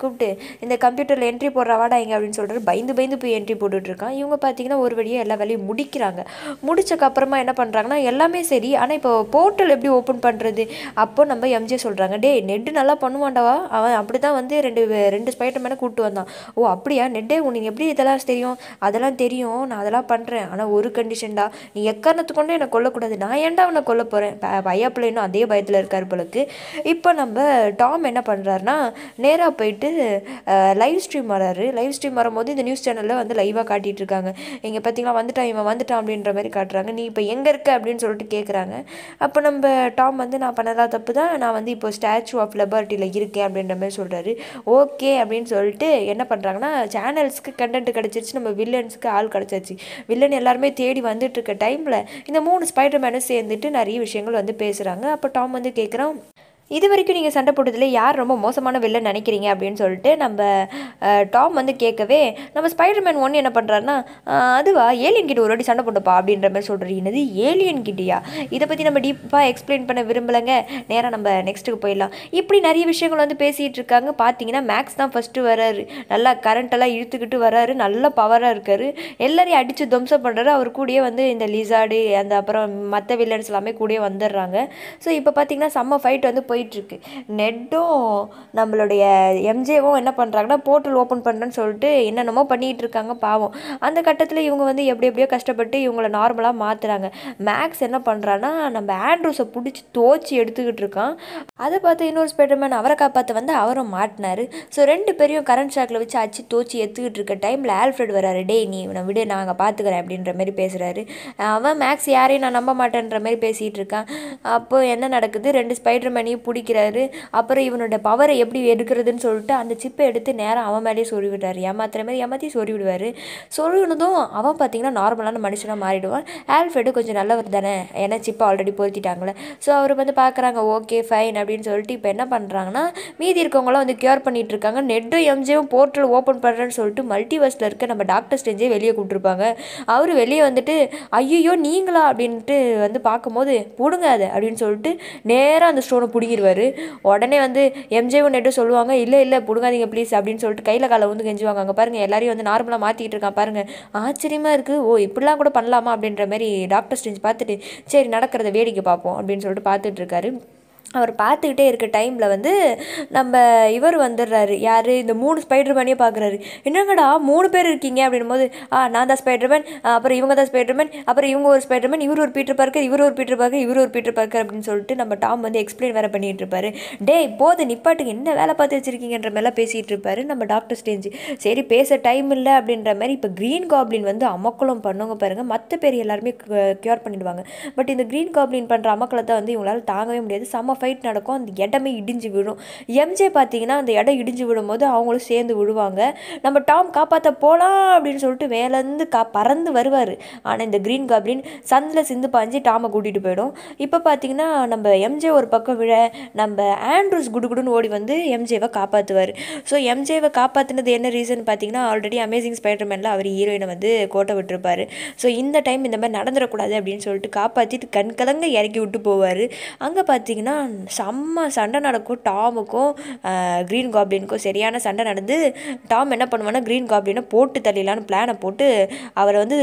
கூப்பிட்டு இந்த கம்ப்யூட்டரில் என்ட்ரி போடுற வாடா இங்கே அப்படின்னு சொல்லிட்டு பயந்து பயந்து போய் என்ட்ரி போட்டுட்ருக்கான் இவங்க பார்த்தீங்கன்னா ஒரு வழியாக எல்லா வேலையும் முடிக்கிறாங்க முடிச்சக்கப்புறமா என்ன பண்ணுறாங்கன்னா எல்லாமே சரி ஆனால் இப்போ போர்ட்டல் எப்படி ஓப்பன் பண்ணுறது அப்போ நம்ம எம்ஜே சொல்கிறாங்க டே நெட்டு நல்லா பண்ணுவான்டாவா அவன் அப்படி தான் வந்து ரெண்டு ரெண்டு ஸ்பைடர் மேனை கூப்பிட்டு வந்தான் ஓ அப்படியா நெட்டே உனக்கு எப்படி இதெல்லாம் தெரியும் அதெல்லாம் தெரியும் நான் அதெல்லாம் பண்ணுறேன் ஆனால் ஒரு கண்டிஷன்டா நீ எக்காரணத்து கொண்டு என்னை கொல்லக்கூடாது நான் ஏன்டா அவனை கொல்ல போகிறேன் பையா பிள்ளைனும் அதே பயத்தில் இருக்கார் போலக்கு இப்போ நம்ம டாம் என்ன பண்ணுறாருனா நேராக போயிட்டு லைவ் ஸ்ட்ரீம் வராரு லைவ் ஸ்ட்ரீம் வரும்போது இந்த நியூஸ் சேனலில் வந்து லைவாக காட்டிகிட்டு இருக்காங்க இங்கே பார்த்தீங்களா வந்துட்டான் இவன் வந்துட்டான் அப்படின்ற மாதிரி காட்டுறாங்க நீ இப்போ எங்கே இருக்க அப்படின்னு சொல்லிட்டு கேட்குறாங்க அப்போ நம்ம டாம் வந்து நான் பண்ணதா தப்பு தான் நான் வந்து இப்போ ஸ்டாச்சு ஆஃப் லிபர்ட்டியில் இருக்கேன் அப்படின்ற மாதிரி சொல்கிறாரு ஓகே அப்படின்னு சொல்லிட்டு என்ன பண்ணுறாங்கன்னா சேனல்ஸ்க்கு கண்டென்ட் கிடச்சிருச்சு நம்ம வில்லன்ஸுக்கு ஆள் கிடச்சிருச்சு வில்லன் எல்லாருமே தேடி வந்துட்டு இருக்க டைமில் இந்த மூணு ஸ்பைடர் மேனும் சேர்ந்துட்டு நிறைய விஷயங்கள் வந்து பேசுகிறாங்க அப்போ டாம் வந்து கேட்குறான் இது வரைக்கும் நீங்கள் சண்டை போட்டதுல யார் ரொம்ப மோசமான வில்லன் நினைக்கிறீங்க அப்படின்னு சொல்லிட்டு நம்ம அஹ், டாம் வந்து கேட்கவே நம்ம ஸ்பைடர்மேன் ஒன்று என்ன பண்ணுறாருன்னா அதுவா ஏலியன் கிட்ட ஒரு வாட்டி சண்டை போட்டுப்பா அப்படின்ற மாதிரி சொல்கிறீங்க என்னது ஏலியன் கிட்டயா இதை பற்றி நம்ம டீப்பாக எக்ஸ்பிளைன் பண்ண விரும்பலைங்க நேராக நம்ம நெக்ஸ்ட்டுக்கு போயிடலாம் இப்படி நிறைய விஷயங்கள் வந்து பேசிகிட்டு இருக்காங்க பார்த்தீங்கன்னா மேக்ஸ் தான் ஃபஸ்ட்டு வராரு நல்லா கரண்ட்டெல்லாம் இழுத்துக்கிட்டு வராரு நல்ல பவராக இருக்காரு எல்லாரையும் அடித்து துவம்சம் பண்ணுறாரு அவர் கூடயே வந்து இந்த லிசார்டு அந்த அப்புறம் மற்ற வில்லன்ஸ் எல்லாமே கூடயே வந்துடுறாங்க ஸோ இப்போ பார்த்தீங்கன்னா செம்ம ஃபைட் வந்து போயிட்டுருக்கு நெட்டும் நம்மளுடைய எம்ஜேவும் என்ன பண்ணுறாங்கன்னா போர்ட்டல் ஓப்பன் பண்ணுறேன்னு சொல்லிட்டு என்னென்னமோ பண்ணிகிட்டு இருக்காங்க பாவம் அந்த கட்டத்தில் இவங்க வந்து எப்படி எப்படியோ கஷ்டப்பட்டு இவங்கள நார்மலாக மாற்றுறாங்க மேக்ஸ் என்ன பண்ணுறான்னா நம்ம ஆண்ட்ரூஸை பிடிச்சி தோச்சி எடுத்துக்கிட்டு இருக்கான் அதை பார்த்து இன்னொரு ஸ்பைடர்மேன் அவரை காப்பாற்ற வந்து அவரும் மாட்டினாரு ஸோ ரெண்டு பேரையும் கரண்ட் ஷாக்கில் வச்சு அடிச்சு தோச்சி எடுத்துக்கிட்டு இருக்க டைமில் ஆல்ஃப்ரெட் வராரு டேய் நீ இவனை விடு நாங்கள் பார்த்துக்கிறேன் அப்படின்ற மாதிரி பேசுகிறாரு அவன் மேக்ஸ் யாரையும் நான் நம்ப மாட்டேன்ற மாதிரி பேசிகிட்டு இருக்கான் அப்போ என்ன நடக்குது ரெண்டு ஸ்பைடர் மேனையும் பிடிக்கிறாரு அப்புறம் இவனோட பவரை எப்படி எடுக்கிறதுன்னு சொல்லிட்டு அந்த சிப்பை எடுத்து நேராக அவன் மேலேயே சொறி விடுறாரு ஏமாத்துற மாதிரி ஏமாற்றி சொறி விடுவார் சொருவினதும் அவன் பார்த்தீங்கன்னா நார்மலான மனுஷனாக மாறிடுவான் ஆல்ஃப்ரெடு கொஞ்சம் நல்லவர் தானே ஏன்னா சிப்பை ஆல்ரெடி பொருத்திட்டாங்களே ஸோ அவர் வந்து பார்க்குறாங்க ஓகே ஃபைன் அப்படின்னு சொல்லிட்டு இப்போ என்ன பண்ணுறாங்கன்னா மீதி இருக்கவங்களாம் வந்து கியூர் பண்ணிட்டு இருக்காங்க நெட்டும் எம்ஜேவும் போர்ட்டல் ஓப்பன் பண்ணுறேன்னு சொல்லிட்டு மல்டிவர்ஸில் இருக்க நம்ம டாக்டர் ஸ்டேஞ்சே வெளியே கூப்பிட்டுருப்பாங்க அவர் வெளியே வந்துட்டு ஐயோ நீங்களா அப்படின்ட்டு வந்து பார்க்கும்போது பிடுங்க அதை அப்படின்னு சொல்லிட்டு நேராக அந்த ஸ்டோனை பிடிங்கிருவாரு உடனே வந்து எம்ஜேவும் நெட்டும் சொல்லுவாங்க இல்லை இல்லை பிடுங்காதீங்க ப்ளீஸ் அப்படின்னு சொல்லிட்டு கையில் காலை வந்து கெஞ்சுவாங்க அங்கே பாருங்கள் எல்லாரையும் வந்து நார்மலாக மாற்றிட்டு இருக்கான் பாருங்கள் ஆச்சரியமாக இருக்குது ஓ இப்படிலாம் கூட பண்ணலாமா அப்படின்ற மாதிரி டாக்டர் ஸ்டேஞ்ச் பார்த்துட்டு சரி நடக்கிறத வேடிக்கை பார்ப்போம் அப்படின்னு சொல்லிட்டு பார்த்துட்டு இருக்காரு அவர் பார்த்துக்கிட்டே இருக்க டைமில் வந்து நம்ம இவர் வந்துடுறாரு யார் இந்த மூணு ஸ்பைடர் மேனையே பார்க்குறாரு என்னங்கடா மூணு பேர் இருக்கீங்க அப்படின்னும் போது ஆ நான் தான் ஸ்பைடர்மேன் அப்புறம் இவங்க தான் ஸ்பைடர்மேன் அப்புறம் இவங்க ஒரு ஸ்பைடர்மேன் இவர் ஒரு பீட்டர் பார்க்கர் இவர் ஒரு பீட்டர் பார்க்கர் இவர் ஒரு பீட்டர் பார்க்கர் அப்படின்னு சொல்லிட்டு நம்ம டாம் வந்து எக்ஸ்பிளைன் வேறு பண்ணிட்டு இருப்பாரு டேய் போது நிப்பாட்டுங்க என்ன வேலை பார்த்து வச்சிருக்கீங்கன்ற மாதிரிலாம் பேசிகிட்டு இருப்பாரு நம்ம டாக்டர் ஸ்டேஞ்சு சரி பேச டைம் இல்லை அப்படின்ற மாதிரி இப்போ க்ரீன் காப்ளின் வந்து அமக்கலம் பண்ணுங்க பாருங்கள் மற்ற பேர் எல்லாருமே க்யூர் பண்ணிடுவாங்க பட் இந்த க்ரீன் காப்ளின் பண்ணுற அமக்கலத்தை வந்து இவங்களால தாங்கவே முடியாது செம்ம ஃபைட் நடக்கும் அந்த இடமே இடிஞ்சு விழும் எம்ஜே பார்த்தீங்கன்னா அந்த இடம் இடிஞ்சு விழும்போது அவங்களும் சேர்ந்து விழுவாங்க நம்ம டாம் காப்பாற்ற போகலாம் அப்படின்னு சொல்லிட்டு மேலேருந்து கா பறந்து வருவார் ஆனால் இந்த க்ரீன் காப்ளின் சந்தில் சிந்து பாஞ்சு டாமை கூட்டிகிட்டு போயிடும் இப்போ பார்த்தீங்கன்னா நம்ம எம்ஜே ஒரு பக்கம் விழ நம்ம ஆண்ட்ரூஸ் குடுகுடுன்னு ஓடி வந்து எம்ஜேவை காப்பாற்றுவார் ஸோ எம்ஜேவை காப்பாற்றினது என்ன ரீசன் பார்த்தீங்கன்னா ஆல்ரெடி அமேசிங் ஸ்பைடர்மேனில் அவர் ஹீரோயினை வந்து கோட்டை விட்டுருப்பாரு ஸோ இந்த டைம் இந்த மாதிரி நடந்துடக்கூடாது அப்படின்னு சொல்லிட்டு காப்பாற்றிட்டு கண் கலங்க இறக்கி விட்டு போவார் அங்கே பார்த்தீங்கன்னா செம்ம சண்டை நடக்கும் டாமுக்கும் க்ரீன் காப்ளினுக்கும் சரியான சண்டை நடந்து டாம் என்ன பண்ணுவான்னா க்ரீன் காப்ளினை போட்டு தள்ளிடலான்னு பிளானை போட்டு அவரை வந்து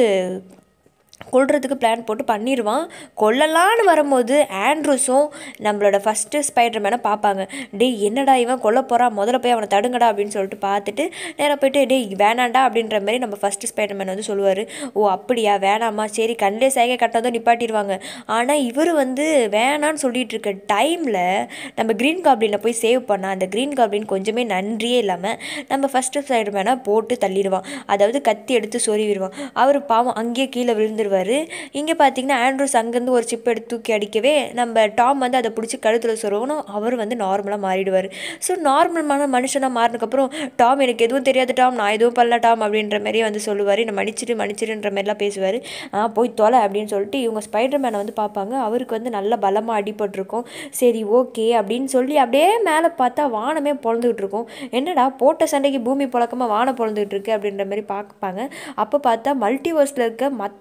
கொல்றதுக்கு பிளான் போட்டு பண்ணிடுவான் கொல்லலான்னு வரும்போது ஆண்ட்ரூஸும் நம்மளோட ஃபஸ்ட்டு ஸ்பைடர்மேனை பார்ப்பாங்க டேய் என்னடா இவன் கொல்ல போகிறான் முதல்ல போய் அவனை தடுங்கடா அப்படின்னு சொல்லிட்டு பார்த்துட்டு நேராக போயிட்டு டேய் வேணாண்டா அப்படின்ற மாதிரி நம்ம ஃபஸ்ட்டு ஸ்பைடர்மேன் வந்து சொல்லுவார் ஓ அப்படியா வேணாமா சரி கண்ணிலே சைகை கட்டதும் நிப்பாட்டிடுவாங்க ஆனால் இவர் வந்து வேணான்னு சொல்லிட்டு இருக்க டைமில் நம்ம க்ரீன் காப்ளினை போய் சேவ் பண்ணால் அந்த க்ரீன் காப்ளின் கொஞ்சமே நன்றியே இல்லாமல் நம்ம ஃபஸ்ட்டு ஸ்பைடர்மேனை போட்டு தள்ளிடுவான் அதாவது கத்தி எடுத்து சொருவிடுவான் அவர் பாவம் அங்கேயே கீழே விழுந்துருவார் இங்கே பார்த்தீங்கன்னா ஆண்ட்ரூஸ் அங்கேருந்து ஒரு சிப் எடுத்து தூக்கி அடிக்கவே நம்ம டாம் வந்து அதை பிடிச்சி கழுத்தில் சொருவணும் அவர் வந்து நார்மலாக மாறிடுவார் ஸோ நார்மலான மனுஷனாக மாறினதுக்கப்புறம் டாம் எனக்கு எதுவும் தெரியாது டாம் நான் எதுவும் பண்ணல டாம் அப்படின்ற மாதிரி வந்து சொல்லுவார் நான் மன்னிச்சிட்டு மன்னிச்சிருன்ற மாதிரிலாம் பேசுவார் ஆ போய் தொலை அப்படின்னு சொல்லிட்டு இவங்க ஸ்பைடர்மேனை வந்து பார்ப்பாங்க அவருக்கு வந்து நல்ல பலமாக அடிபட்டிருக்கும் சரி ஓகே அப்படின்னு சொல்லி அப்படியே மேலே பார்த்தா வானமே பொழந்துக்கிட்டு இருக்கும் என்னடா போட்ட சண்டைக்கு பூமி புழக்கமாக வானம் பொழந்துக்கிட்டு இருக்கு அப்படின்ற மாதிரி பார்ப்பாங்க அப்போ பார்த்தா மல்டிவர்ஸில் இருக்க மற்ற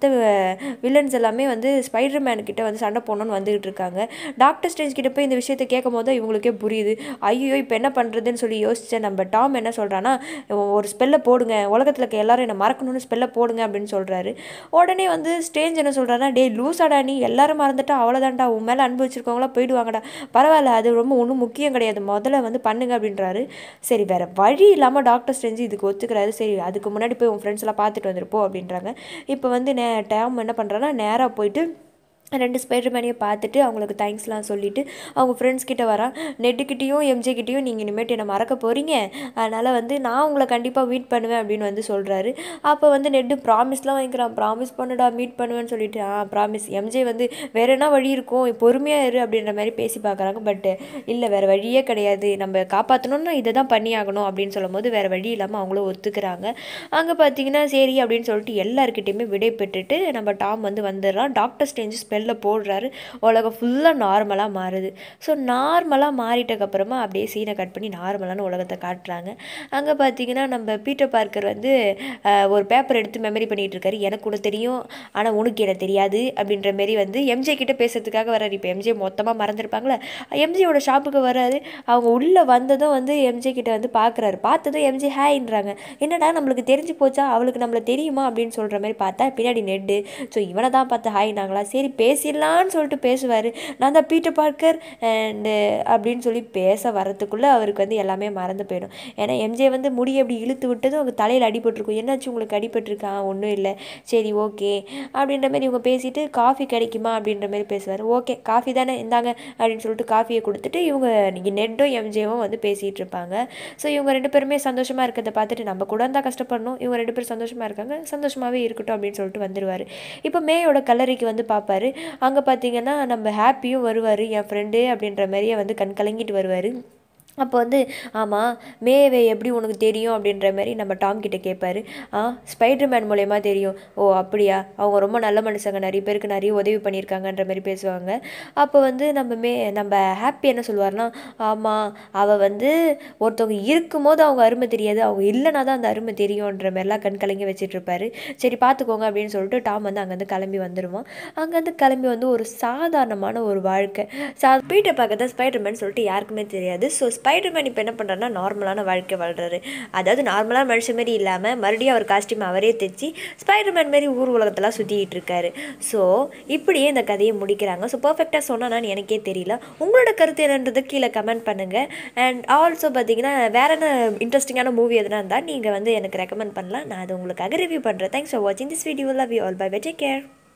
வில்லன்ஸ் எல்லாமே வந்து ஸ்பைடர் மேன் கிட்ட வந்து சண்டை போடணும்னு வந்துகிட்டு இருக்காங்க டாக்டர் ஸ்ட்ரேஞ்ச் கிட்ட போய் இந்த விஷயத்தை கேட்கும் போது தான் இவங்களுக்கே புரியுது ஐயோ இப்போ என்ன பண்ணுறதுன்னு சொல்லி யோசிச்ச நம்ம டாம் என்ன சொல்கிறான்னா ஒரு ஸ்பெல்லை போடுங்க உலகத்தில் இருக்க எல்லாரும் என்னை மறக்கணும்னு ஸ்பெல்லை போடுங்க அப்படின்னு சொல்கிறாரு உடனே வந்து ஸ்டேஞ்ச் என்ன சொல்கிறாருன்னா டே லூசாடா நீ எல்லாரும் மறந்துட்டா அவ்வளோதான்டா உன் மேலே அன்பு வச்சிருக்கவங்களா போயிடுவாங்கடா பரவாயில்ல அது ரொம்ப ஒன்றும் முக்கியம் கிடையாது முதல்ல வந்து பண்ணுங்க அப்படின்றாரு சரி வேற வழி இல்லாமல் டாக்டர் ஸ்ட்ரெஞ்சு இதுக்கு ஒத்துக்கிறாரு சரி அதுக்கு முன்னாடி போய் உன் ஃப்ரெண்ட்ஸ் எல்லாம் பார்த்துட்டு வந்துருப்போம் அப்படின்றாங்க இப்போ வந்து நே டேம் என்ன பண்ணுறான்னா நேராக போயிட்டு ரெண்டு ஸ்பைடர் மேனையும் பார்த்துட்டு அவங்களுக்கு தேங்க்ஸ்லாம் சொல்லிவிட்டு அவங்க ஃப்ரெண்ட்ஸ் கிட்ட வரான் நெட்டுக்கிட்டேயும் எம்ஜே கிட்டேயும் நீங்கள் இனிமேட்டு என்னை மறக்க போகிறீங்க அதனால் வந்து நான் உங்களை கண்டிப்பாக மீட் பண்ணுவேன் அப்படின்னு வந்து சொல்கிறாரு அப்போ வந்து நெட்டு ப்ராமிஸ்லாம் வாங்கிக்கிறான் ப்ராமிஸ் பண்ணுடா மீட் பண்ணுவேன்னு சொல்லிட்டு ஆ ப்ராமிஸ் எம்ஜே வந்து வேற என்ன வழி இருக்கும் பொறுமையாக இரு அப்படின்ற மாதிரி பேசி பார்க்குறாங்க பட் இல்லை வேறு வழியே கிடையாது நம்ம காப்பாற்றணும்னா இதை தான் பண்ணி ஆகணும் அப்படின்னு சொல்லும் போது வேறு வழி இல்லாமல் அவங்களும் ஒத்துக்கிறாங்க அங்கே பார்த்தீங்கன்னா சரி அப்படின்னு சொல்லிட்டு எல்லாருக்கிட்டையுமே விடை பெற்றுட்டு நம்ம டாம் வந்து வந்துடுறான் டாக்டர் ஸ்டேஞ்சு ஸ்பெல்ல போடுறாரு உலகம் ஃபுல்லாக நார்மலாக மாறுது ஸோ நார்மலாக மாறிட்டக்கப்புறமா அப்படியே சீனை கட் பண்ணி நார்மலான உலகத்தை காட்டுறாங்க அங்கே பார்த்தீங்கன்னா நம்ம பீட்டர் பார்க்கர் வந்து அஹ், ஒரு பேப்பர் எடுத்து மெமரி பண்ணிகிட்டு இருக்காரு எனக்கு உனக்கு தெரியும் ஆனால் உனக்கு எனக்கு தெரியாது அப்படின்ற மாரி வந்து எம்ஜே கிட்ட பேசுறதுக்காக வராரு இப்போ எம்ஜே மொத்தமாக மறந்துருப்பாங்களே எம்ஜியோட ஷாப்புக்கு வராரு அவங்க உள்ளே வந்ததும் வந்து எம்ஜே கிட்ட வந்து பார்க்குறாரு பார்த்ததும் எம்ஜே ஹேன்றாங்க என்னடா நம்மளுக்கு தெரிஞ்சு போச்சா அவளுக்கு நம்மள தெரியுமா அப்படின்னு சொல்கிற மாதிரி பார்த்தா பின்னாடி நெட்டு ஸோ இவனை தான் பார்த்து ஹாய்னாங்களா சரி பேசிடலான்னு சொல்லிட்டு பேசுவார் நான் தான் பீட்டர் பார்க்கர் அண்டு அப்படின்னு சொல்லி பேச வரத்துக்குள்ளே அவருக்கு வந்து எல்லாமே மறந்து போயிடும் ஏன்னா எம்ஜே வந்து முடி அப்படி இழுத்து விட்டதும் அவங்க தலையில் அடிபட்டிருக்கும் என்னாச்சு உங்களுக்கு அடிபட்டிருக்கா ஒன்றும் இல்லை சரி ஓகே அப்படின்ற மாதிரி இவங்க பேசிட்டு காஃபி கிடைக்குமா அப்படின்ற மாதிரி பேசுவார் ஓகே காஃபி தானே இந்தாங்க அப்படின்னு சொல்லிட்டு காஃபியை கொடுத்துட்டு இவங்க நீங்கள் நெட்டும் எம்ஜேவும் வந்து பேசிகிட்டு இருப்பாங்க ஸோ இவங்க ரெண்டு பேருமே சந்தோஷமாக இருக்கிறத பார்த்துட்டு நம்ம கூட தான் கஷ்டப்படணும் இவங்க ரெண்டு பேரும் சந்தோஷமாக இருக்காங்க சந்தோஷமாகவே இருக்கட்டும் அப்படின்னு சொல்லிட்டு வந்துடுவார் இப்போ மேயோட கல்லறைக்கு வந்து பார்ப்பாரு அங்கே பார்த்தீங்கன்னா நம்ம ஹாப்பியும் வருவார் என் ஃப்ரெண்டு அப்படின்ற மாதிரியே வந்து கண் கலங்கிட்டு வருவார் அப்போ வந்து ஆமாம் மேவே எப்படி உனக்கு தெரியும் அப்படின்ற மாதிரி நம்ம டாம் கிட்ட கேட்பாரு ஆ ஸ்பைடர் மேன் மூலயமா தெரியும் ஓ அப்படியா அவங்க ரொம்ப நல்ல மனுஷங்க நிறைய பேருக்கு நிறைய உதவி பண்ணியிருக்காங்கன்ற மாதிரி பேசுவாங்க அப்போ வந்து நம்ம மே நம்ம ஹாப்பி என்ன சொல்லுவார்னா ஆமாம் அவள் வந்து ஒருத்தவங்க இருக்கும்போது அவங்க அருமை தெரியாது அவங்க இல்லைனா தான் அந்த அருமை தெரியுன்ற மாதிரிலாம் கண் கலங்கி வச்சிட்டு இருப்பாரு சரி பார்த்துக்கோங்க அப்படின்னு சொல்லிட்டு டாம் வந்து அங்கேருந்து கிளம்பி வந்துடுவான் அங்கேருந்து கிளம்பி வந்து ஒரு சாதாரணமான ஒரு வாழ்க்கை சா பீட்டர் பார்க்க தான் ஸ்பைடர்மேன் சொல்லிட்டு யாருக்குமே தெரியாது ஸோ ஸ்பைடர்மேன் இப்போ என்ன பண்ணுறாருன்னா நார்மலான வாழ்க்கை வாழ்றாரு அதாவது நார்மலான மனுஷன் மாரி இல்லாமல் மறுபடியும் அவர் காஸ்டியூம் அவரே தைச்சி ஸ்பைடர்மேன் மாரி ஊர் உலகத்தெல்லாம் சுற்றிக்கிட்டு இருக்காரு ஸோ இப்படியே இந்த கதையை முடிக்கிறாங்க ஸோ பர்ஃபெக்டாக சொன்னான்னு எனக்கே தெரியல உங்களோட கருத்து என்னன்றது கீழே கமெண்ட் பண்ணுங்கள் அண்ட் ஆல்சோ பார்த்தீங்கன்னா வேற என்ன இன்ட்ரெஸ்டிங்கான மூவி எதுனா இருந்தால் நீங்கள் வந்து எனக்கு ரெக்கமெண்ட் பண்ணலாம் நான் அது உங்களுக்காக ரிவ்யூ பண்ணுறேன் தேங்க்ஸ் ஃபார் வாட்சிங் this video love you all bye bye take care